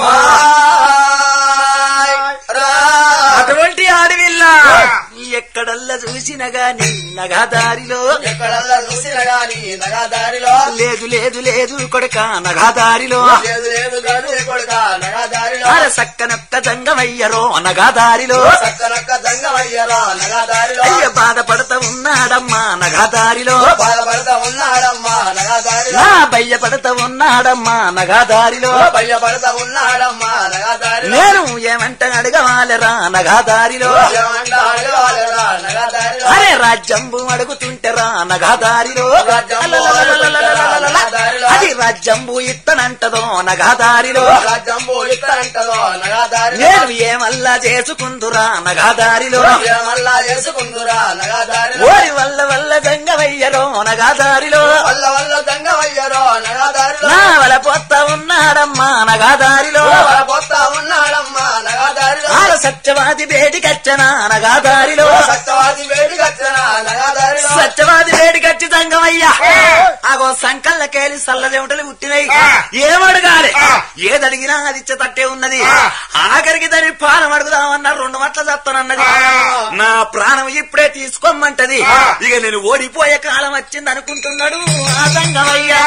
అటువంటి ఆడవిల్ల ఎక్కడల్లా చూసిన గాని నగాదారిలో ఎక్కడల్లా చూసిన గాని నగాదారిలో లేదు లేదు లేదు కొడక నగాదారిలో లేదు లేదు గడు కొడుక నగాదారిలో అర సక్కనొక్క జంగమయ్యరో నగాదారిలో చక్కనక్క దంగమయ్యరా నగాదారిలో అయ్య బాధపడతా ఉన్నాడమ్మా నగాదారిలో బాధపడతా ఉన్నాడమ్మా నగాదారిలో నా భయ్యపడతా ఉన్నాడమ్మా నగాదారిలో భయపడతా ఉన్నాడమ్మా నగాదారిలో నేను ఏమంట అడగవాలరా నగాదారిలో ఏమంటా అడగాలిరా నగాదారిలో అరే రాజ్యంబు అడుగుతుంటరా నగాదారిలో రాజ్యంబు అడుగుతుంటరా నగాదారిలో. అది రాజ్యంబు ఇత్తనంటదో నగాదారిలో రాజ్యంబు ఇస్తాంటదో నగాదారిలో నేను ఏమల్లా చేసుకుందురా నగాదారిలో ఏమల్లా చేసుకుందురా నగాదారిలో ఓరి వల్ల వల్ల జంగమయ్యరో నగాదారిలో వల్ల వల్ల దంగమయ్యరో నగాదారిలో నా వల పొత్త ఉన్నాడమ్మా నగాదారిలో పోతా ఉన్నాడమ్మా నగాదారిలో ఆల సత్యవాది వేడికచ్చనా నగాదారిలో సత్యవాది వేడి కచ్చన నగాదారిలో సత్యవాది వేడికచ్చి జంగమయ్యా అగో సంకల్లకేలి సల్ల చెమటలు పుట్టినాయి ఏమడగాలి ఏదడిగినా అది ఇచ్చే తట్టే ఉన్నది ఆఖరికి దాని ప్రాణం అడుగుదామన్నా రెండు మట్ల చెప్తానన్నది నా ప్రాణం ఇప్పుడే తీసుకోమంటది ఇక నేను ఓడిపోయే కాలం వచ్చింది అనుకుంటున్నాడు ఆ సంగమయ్యా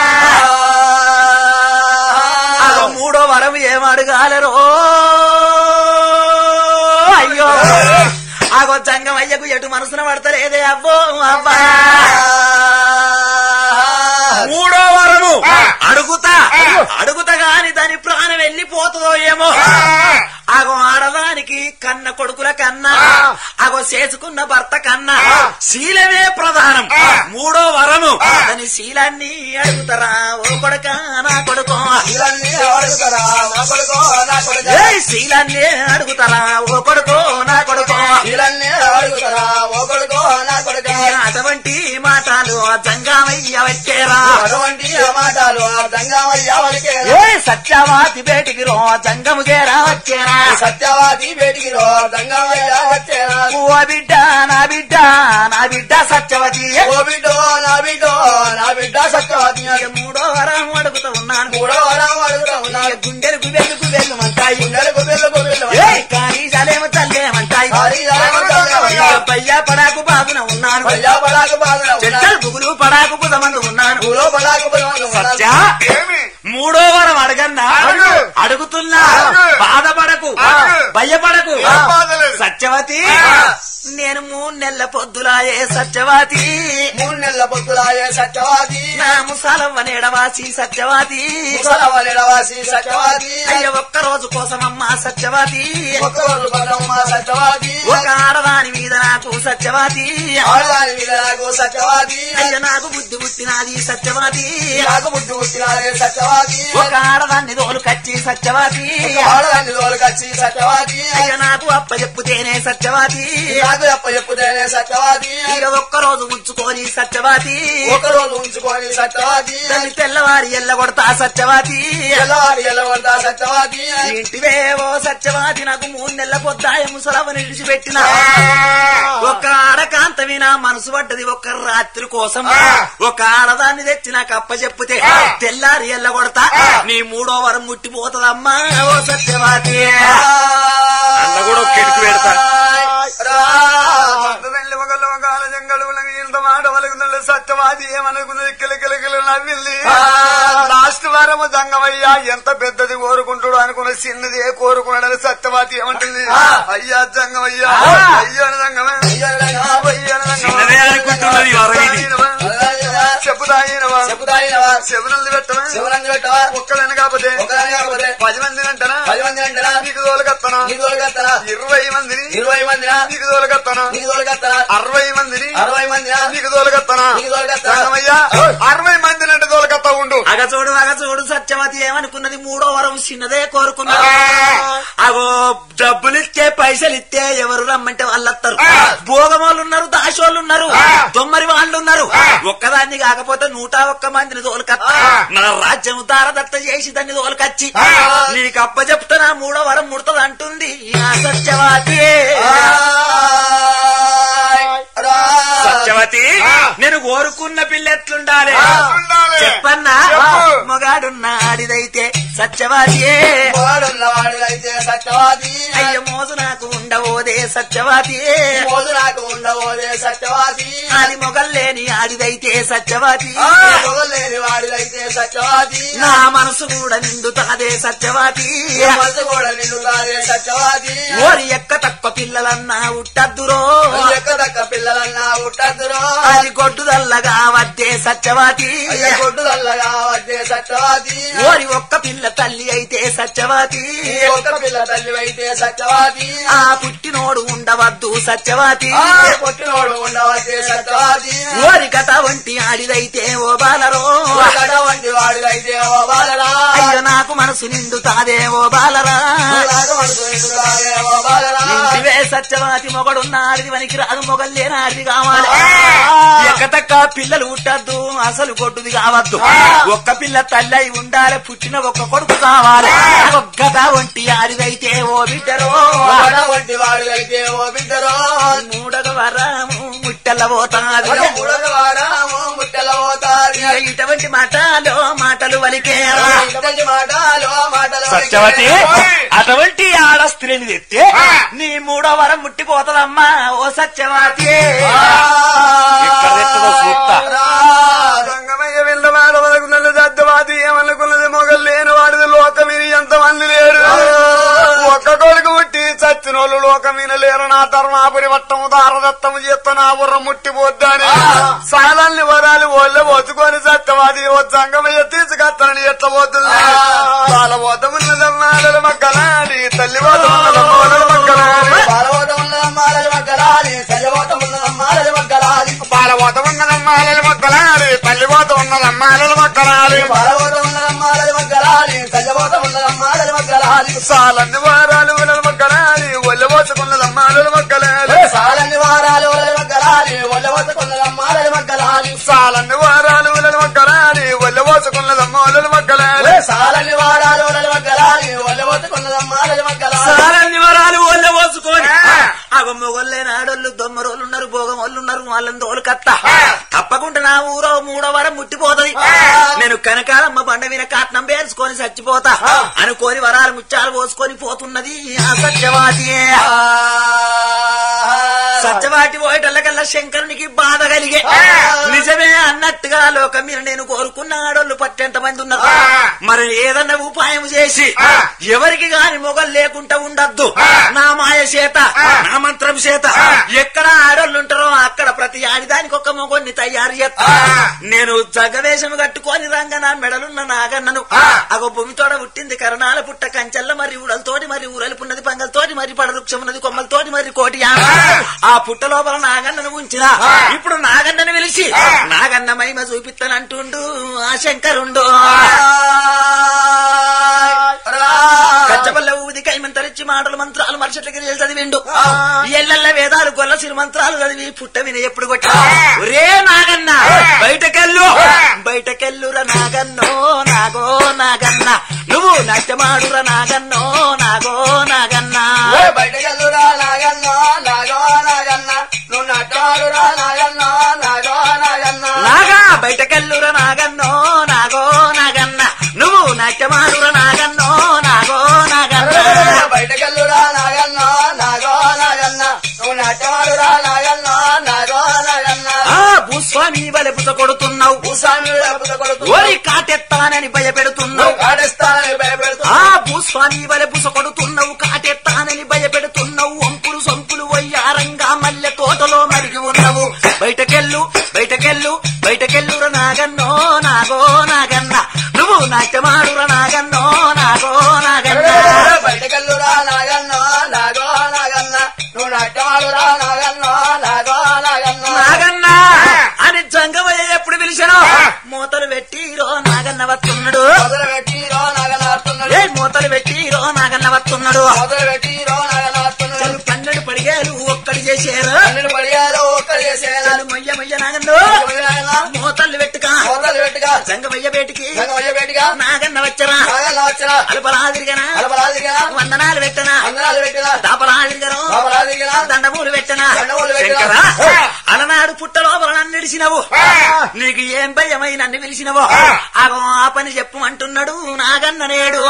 అగో మూడో వరం ఏమడగాలరో అయ్యో ఆగో జంగమయ్యకు ఎటు మనసున పడతలేదే అబ్బో అబ్బా మూడో వరము అడుగుతా అడుగుతా గాని దాని ప్రాణం వెళ్ళిపోతుందో ఏమో ఆగో ఆడదానికి కన్న కొడుకుల కన్నా ఆగో చేసుకున్న భర్త కన్నా శీలమే ప్రధానం మూడో వరము దాని శీలాన్ని అడుగుతారా ఓ కొడుక నా కొడుకో ఇవన్నీ అడుగుతారా నా కొడుకో నా కొడుక ఏ శీలాన్ని అడుగుతారా ఓ కొడుకో నా కొడుకో ఇవన్నీ అడుగుతారా ఓ కొడుకో నా కొడుక అటువంటి మాటలు ఆ జంగామయ్య వచ్చేరా అటువంటి మాటలు దంగమయ్య వరకే ఏ సత్యవాతి బేటికి రో జంగము చేరా వచ్చేరా సత్యవాది వేటికి రో దంగమయ్య వచ్చేనా ఓ బిడ్డ నా బిడ్డ నా బిడ్డ సత్యవతి ఓ బిడ్డో నా బిడ్డో నా బిడ్డ సత్యవాది ఇక మూడో వరం అడుగుతూ ఉన్నాను మూడో వరం అడుగుతా ఇక ఉన్నాడు గుండెలు గుబెలు గుబెలు అంటాయి గుండెలకు బిల్లుకు బిల్లు ఏ కానీ జలేమ తల్లేమంటాయి కానీ జలేమ తల్లేమంటాయి. ఇక పయ్యా పడాకు బాగున ఉన్నాను పయ్యా పడాకు బాధన చెట్టలు బుగులు పడాకు బుధమందు ఉన్నాను పూలో పడాకు సత్య మూడో వరం అడగన్నా అడుగు. అడుగుతున్నా అడుగు. బాధపడకు అడుగు. భయపడకు ఏం బాధలేదు. సత్యవతి ఆ. నేను మూడు నెలల పొద్దులాయే సత్యవతి మూడు నెలల పొత్తులాయే సత్యవాది నా ముసాలవ్వ నేడవాసి సత్యవతి ముసలవనిడవాసి సత్యవాది అయ్య ఒక్క రోజు కోసమమ్మా సత్యవతి ఒక్కరోజు పదమ్మ సత్యవాది ఒక ఆడదాని మీద నాకు సత్యవతి ఆడదాని మీద నాకు సత్యవాది అయ్య నాకు బుద్ధి పుట్టినది సత్యవతి నాకు బుద్ధి పుట్టినారే సత్యవాది ఒక ఆడదాన్ని తోలు కచ్చి సత్యవతి ఆడదాన్ని తోలుకొచ్చి సత్యవాది అయ్య నాకు అప్ప చెప్పుతేనే సత్యవతి నాకు నాకు ఎప్ప చెప్పుతేనే సత్యవాది ఇక ఒక్క రోజు ఉంచుకొని సత్యవాతి ఒక రోజు ఉంచుకొని సత్యవాది దాన్ని తెల్లవారి ఎల్లగొడతా సత్యవాతి ఎల్లవారి ఎల్లవంతా సత్యవాది ఇంటివేవో సత్యవాతి నాకు మూడు నెలల పొద్దాయ ముసలవని విడిచిపెట్టిన ఒక ఆడకాంతవి నా మనసు పడ్డది ఒక రాత్రి కోసం ఒక ఆడదాన్ని తెచ్చి నాకు అప్ప చెప్పుతే తెల్లారి ఎల్లగొడతా నీ మూడో వరం ముట్టిపోతదమ్మా ఓ సత్యవాతి అన్న కూడా ఒక కిటికీ పెడతా. వెళ్ళి ఒక లోకాల జంగడువులకు ఇంత మాట వలుగుతుండే సత్యవాది ఏమనుకున్నది కిలకిలకిల నవ్వింది లాస్ట్ వారము జంగమయ్యా ఎంత పెద్దది కోరుకుంటాడు అనుకున్న చిన్నది ఏ కోరుకున్నాడని సత్యవాది ఏమంటుంది అయ్యా జంగమయ్యా అయ్యా జంగమే అయ్యా చిన్నదే అనుకుంటున్నది వరం ఇది. చెప్పుదాయినవా చెప్పుతాయినవా చెవులంది పెట్టవా శివరంగు పెట్టవా ఒక్కదని కాకపోతే ఒకదాని కాకపోతే పది మందిని అంటారా పది మంది అంటారా నీకు తోలుకత్తనా నీకు తోలుకెత్తనా ఇరవై మందిని ఇరవై మందినా నీకు తోలుకత్తనా నీకు తోలుకెత్తనా అరవై మందిని అరవై మందినా నీకు తోలుకత్తనా నీకు తోలుకెత్తనా రంగమయ్య అరవై మందిని అంటే తోలుకత్తా ఉండు అగ చూడు అగ చూడు సత్యవతి ఏమనుకున్నది మూడో వరం చిన్నదే కోరుకున్నది అగో డబ్బులు ఇస్తే పైసలు ఇస్తే ఎవరు రమ్మంటే వాళ్ళొస్తారు భోగమోళ్ళు ఉన్నారు దాసోళ్ళు ఉన్నారు తొమ్మరి వాళ్ళు ఉన్నారు ఒక్కదాన్ని కాకపోతే నూట ఒక్క మందిని తోలుకత్త నా రాజ్యం తారదత్త చేసి దాన్ని తోలుకచ్చి నీకు అప్ప చెప్తున్నా మూడో వరం ముడతది అంటుంది ఆ సత్యవతి సత్యవతి నేను కోరుకున్న పిల్ల ఎట్లుండాలి ఉండాలి. చెప్పన్నా చెప్పు. మొగాడున్న ఆడిదైతే సత్యవాదియే వాడున్న వాడులైతే సత్యవాది అయ్య మోజు నాకు ఉండవోదే సత్యవాదియే మోజు నాకు ఉండబోదే సత్యవాది అది మొగల్లేని ఆడిదైతే సత్యవాది మొగలేని వాడులైతే సత్యవాది నా మనసు కూడా నిండుతాదే సత్యవాది మనసు కూడా నిండుతారే సత్యవాది ఓరి ఎక్క తక్కువ పిల్లలన్నా ఉట్టద్దురో ఎక్క దక్క పిల్లలన్నా ఉట్టద్దురో అది గొడ్డుదల్లగా వద్దే సత్యవాది అయ్య కొట్టుదల్లగా వద్దే సత్యవాది ఓరి ఒక్క పిల్ల తల్లి అయితే సత్యవాది ఒక్క పిల్ల తల్లి అయితే సత్యవాది ఆ పుట్టినోడు ఉండవద్దు సత్యవాది ఆ పుట్టినోడు ఉండవద్దే సత్యవాది ఓరి కథ వంటి ఆడిదైతే ఓ బాలరో కడ వంటి వాడులైతే ఓ బాలరా అయ్యో నాకు మనసు నిండుతాదే ఓ బాలరా నాకు మనసు నిండుతారే ఓ బాలరా ఇంటివే సత్యవాతి మొగడున్న ఆడిది వనికి రాదు మొగల్లేని ఆడిది కావాలి ఎక్కతక్క పిల్లలు పుట్టద్దు అసలు కొట్టుది కావద్దు ఒక్క పిల్ల తల్లి అయి ఉండాలి పుట్టిన ఒక్క కొడుకు కావాలి ఒక్కట ఒంటి ఆడిదైతే ఓ బిడ్డరో కడ వంటి వాడులైతే ఓ బిడ్డరో మూడగ వరము ముట్టెల పోతాది మూడవ వారము ముట్టెల పోతాది ఇటువంటి మాటలో మాటలు వలికే ఇటువంటి మాటలు మాటలు సత్యవతి అటువంటి ఆడ స్త్రీని తెస్తే నీ మూడో వరం ముట్టిపోతదమ్మా ఓ సత్యవతి ఎక్కడ తెస్తుందో చూస్తా. రంగమయ్య వెళ్ళవాడ వరకున్నది దద్దవాది ఏమనుకున్నది మొగలు లేని వాడిది లోకమిని ఎంతమంది లేరు ఒక్క కొడుకు ముట్టి చచ్చినోళ్ళు లోకమిన లేరు నా ధర్మాపురి వట్టము దారదత్తము చేత నా బుర్ర ముట్టిపోద్దని సాలాన్ని వరాలు ఒళ్ళ ఒత్తుకొని సత్యవాది ఓ సంగమయ్య తీసుకొస్తానని ఎట్లా పోతుంది వాళ్ళ పోతమున్నదమ్మాడల మక్కలాడి తల్లి పోతమున్నదమ్మాడల మక్కలాడి పాలవోతం ఉన్న మాలలు మగ్గలాలి సజవోతం ఉన్న మాలలు మగ్గలాలి వాళ్ళ పోతమున్నదమ్మాడల మక్కలాడి తల్లి పోతమున్నదమ్మాడల మక్కలాడి పాలవోతం ఉన్న మాలలు మగ్గలాలి సజవోతం ఉన్న మాలలు మగ్గలాలి సాలన్ని వారాలు ఉలల మక్కలాలి ఒళ్ళ పోసుకున్నదమ్మాడల మక్కలాడి సాలని వారాలు ఒలలు మగ్గలాలి ఒళ్ళవోతుకున్న మాలలు మగ్గలాలి సాలన్ని వారాలు ఉలల మక్కలాలి ఒళ్ళ పోసుకున్నదమ్మాడల మక్కలాడి సాలని వారాలు ఒలలు మగ్గలాలి ఒళ్ళవోతుకున్న మాలలు మగ్గలాలి సారాన్ని వరాలు ఓళ్ళ పోసుకొని అగ మొగోళ్ళైన ఆడోళ్ళు దొమ్మరోళ్ళు ఉన్నారు భోగం వాళ్ళు ఉన్నారు వాళ్ళని తోలు కత్త తప్పకుండా నా ఊరో మూడో వరం ముట్టిపోతది నేను కనకాలమ్మ బండ మీద కాట్నం పేర్చుకొని చచ్చిపోతా అనుకోని వరాలు ముచ్చాలు పోసుకొని పోతున్నది ఆ సత్యవాది సత్యవాటి పోయేటల్లకల్లా శంకరునికి బాధ కలిగే నిజమే అన్నట్టుగా లోకం మీద నేను కోరుకున్న ఆడోళ్ళు పట్టెంత మంది ఉన్నారు మరి ఏదన్నా ఉపాయం చేసి ఎవరికి గాని మొగలు లేకుండా ఉండద్దు నా మాయ చేత నా మంత్రం చేత ఎక్కడ ఆడోళ్ళు ఉంటారో అక్కడ ప్రతి ఆడిదానికి ఒక మొగోన్ని తయారు చేస్తా నేను జగవేషం కట్టుకొని రంగ నా మెడలున్న నాగన్నను అగో భూమితోడ పుట్టింది కరణాల పుట్ట కంచెల్ల మరి ఊడలతోటి మరి ఊరలిపున్నది పంగలతోటి మరి పడవృక్షం ఉన్నది కొమ్మలతోటి మరి కోటి యామ. ఆ పుట్ట లోపల నాగన్నను ఉంచిన ఇప్పుడు నాగన్నను పిలిచి నాగన్న మహిమ చూపిస్తానంటుండు ఆ శంకరుండు కచ్చబల్ల ఊది బుద్ధి కైమంతరిచ్చి మాటలు మంత్రాలు మనుషులకి చదివిండు ఎల్లెల్ల వేదాలు గొల్ల సిరి మంత్రాలు చదివి పుట్ట విన ఎప్పుడు కొట్టా ఒరే నాగన్న బయటకెళ్ళు బయటకెళ్ళురా నాగన్నో నాగో నాగన్న నువ్వు నాట్యమాడురా నాగన్నో నాగో నాగన్న బయటకెళ్ళురా నాగన్న నాగో నాగన్న నువ్వు నట్టాడురా నాగన్న నాగో నాగన్న నాగా బయటకెళ్ళురా నాగన్నో నాగో నాగన్న నువ్వు నాట్యమాడురా నాగన్నో నాగో నాగన్న బయటకెళ్ళురా నాగన్న నాగో నాగన్న నువ్వు నట్టాడురా నాగన్న నాగో నాగన్న ఆ భూస్వామి వలె పుత కొడుతున్నావు భూస్వామి లేకపోతే కొడుకు ఓరి కాటెత్తానని భయపెడుతున్నావు కాడేస్తానని భయపెడుతూ ఆ భూస్వామి వలె పుస కొడుతున్నావు కాటెత్తానని భయపెడుతున్నావు వంపులు సొంపులు వయ్యారంగా మల్లె తోటలో మరిగి ఉన్నావు బయటకెళ్ళు బయటకెళ్ళు బయటకెళ్ళుర నాగన్నో నాగో నాగన్న నువ్వు నాట్యమాడుర నాగన్నో నాగో నాగన్న బయటకెళ్ళురా నాగన్న నాగో నాగన్న నువ్వు నట్టాడురా నాగన్న నాగో నాగన్న నాగన్న అని జంగమయ్య ఎప్పుడు పిలిచాను మూతలు పెట్టిరో నాగన్న వస్తున్నాడు మొదలు పెట్టిరో నాగన్న వస్తున్నాడు ఏ మూతలు పెట్టిరో నాగన్న వస్తున్నాడు మొదలు పెట్టిరో నాగన్న వస్తున్నాడు చలు పన్నెండు పడిగారు ఒక్కడి చేశారు పన్నెండు పడియారు ఒక్కరు చేసేనా చలు మొయ్య మొయ్య నాగన్ను మూతలు పెట్టుక మొదలు పెట్టుగా జంగమయ్య బేటికి జగమయ్య పెట్టిగా నాగన్న వచ్చరా నాగన్న వచ్చిన అలపలాదిరిగనా అలపరాదిగా వందనాలు పెట్టనా అందరాలు పెట్టినా దాపలాదిరిగను లోపలాదిగా దండమూలు పెట్టనా దండమూలు పెట్టనా? శంకరా, అలనాడు పుట్ట లోపల నన్ను నిలిచినవు నీకు ఏం భయమై నన్ను పిలిచినవో అగో ఆ పని చెప్పమంటున్నాడు నాగన్న నేడు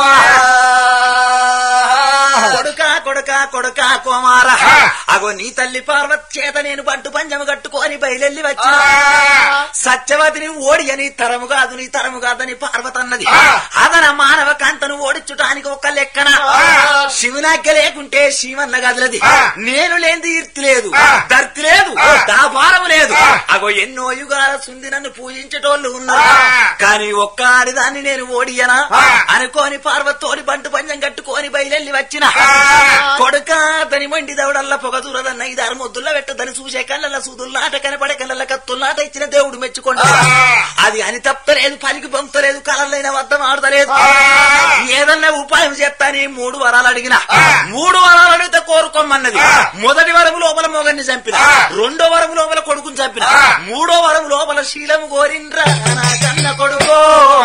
కొడుక కొడుక కొడుక కోమార అగో నీ తల్లి పార్వత్ చేత నేను పట్టు పంజము కట్టుకొని బయలెల్లి వచ్చిన సత్యవతిని ఓడి అని తరము కాదు నీ తరము కాదని పార్వతి అన్నది అదన మానవ కాంతను ఓడించుటానికి ఒక లెక్కన శివునాజ్ఞ లేకుంటే శివన్న గదులది నేను లేని ఈర్తి లేదు ధర్తి లేదు దాపారం లేదు అగో ఎన్నో యుగాల సుంది నన్ను పూజించేటోళ్ళు ఉన్నారు కానీ ఒక్క ఆడిదాన్ని నేను ఓడియనా అనుకోని పార్వతోని బంటు పంజం కట్టుకొని బయలెల్లి వచ్చిన కొడుక తని మండి దౌడల్ల పొగ దూరదన్న ఐదారు ముద్దుల్లో పెట్టదని చూసే కళ్ళ సూదుల్లాట కనపడే కళ్ళ కత్తుల్లాట ఇచ్చిన దేవుడు మెచ్చుకోండి అది అని తప్పలేదు పలికి పంపలేదు కలర్లైన వద్ద ఆడతలేదు ఏదన్నా ఉపాయం చేస్తాని మూడు వరాలు అడిగిన మూడు వరాలు అడిగితే కోరుకోమన్నది మొదటి వరము లోపల మొగన్ని చంపిన రెండో వరము లోపల కొడుకుని చంపిన మూడో వరము లోపల శీలము కోరిండ్రా నా కన్న కొడుకో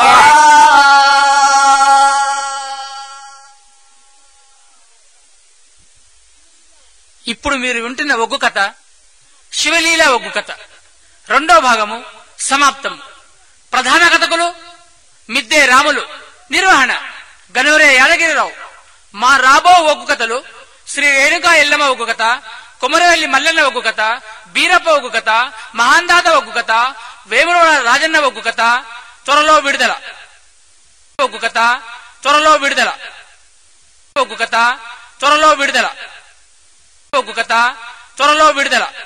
ఇప్పుడు మీరు వింటున్న ఒగ్గు కథ శివలీల ఒగ్గు కథ రెండో భాగము సమాప్తం ప్రధాన కథకులు మిద్దే రాములు నిర్వహణ గనూరే యాదగిరిరావు మా రాబో ఒగ్గు కథలు శ్రీ రేణుకా ఎల్లమ్మ ఒగ్గు కథ కొమరవెల్లి మల్లన్న ఒగ్గు కథ బీరప్ప ఒగ్గు కథ మహాందాత ఒగ్గు కథ వేములవాడ రాజన్న ఒగ్గు కథ త్వరలో విడుదల ఒగ్గు కథ త్వరలో విడుదల ఒగ్గు కథ త్వరలో విడుదల ఒగ్గు కథ త్వరలో విడుదల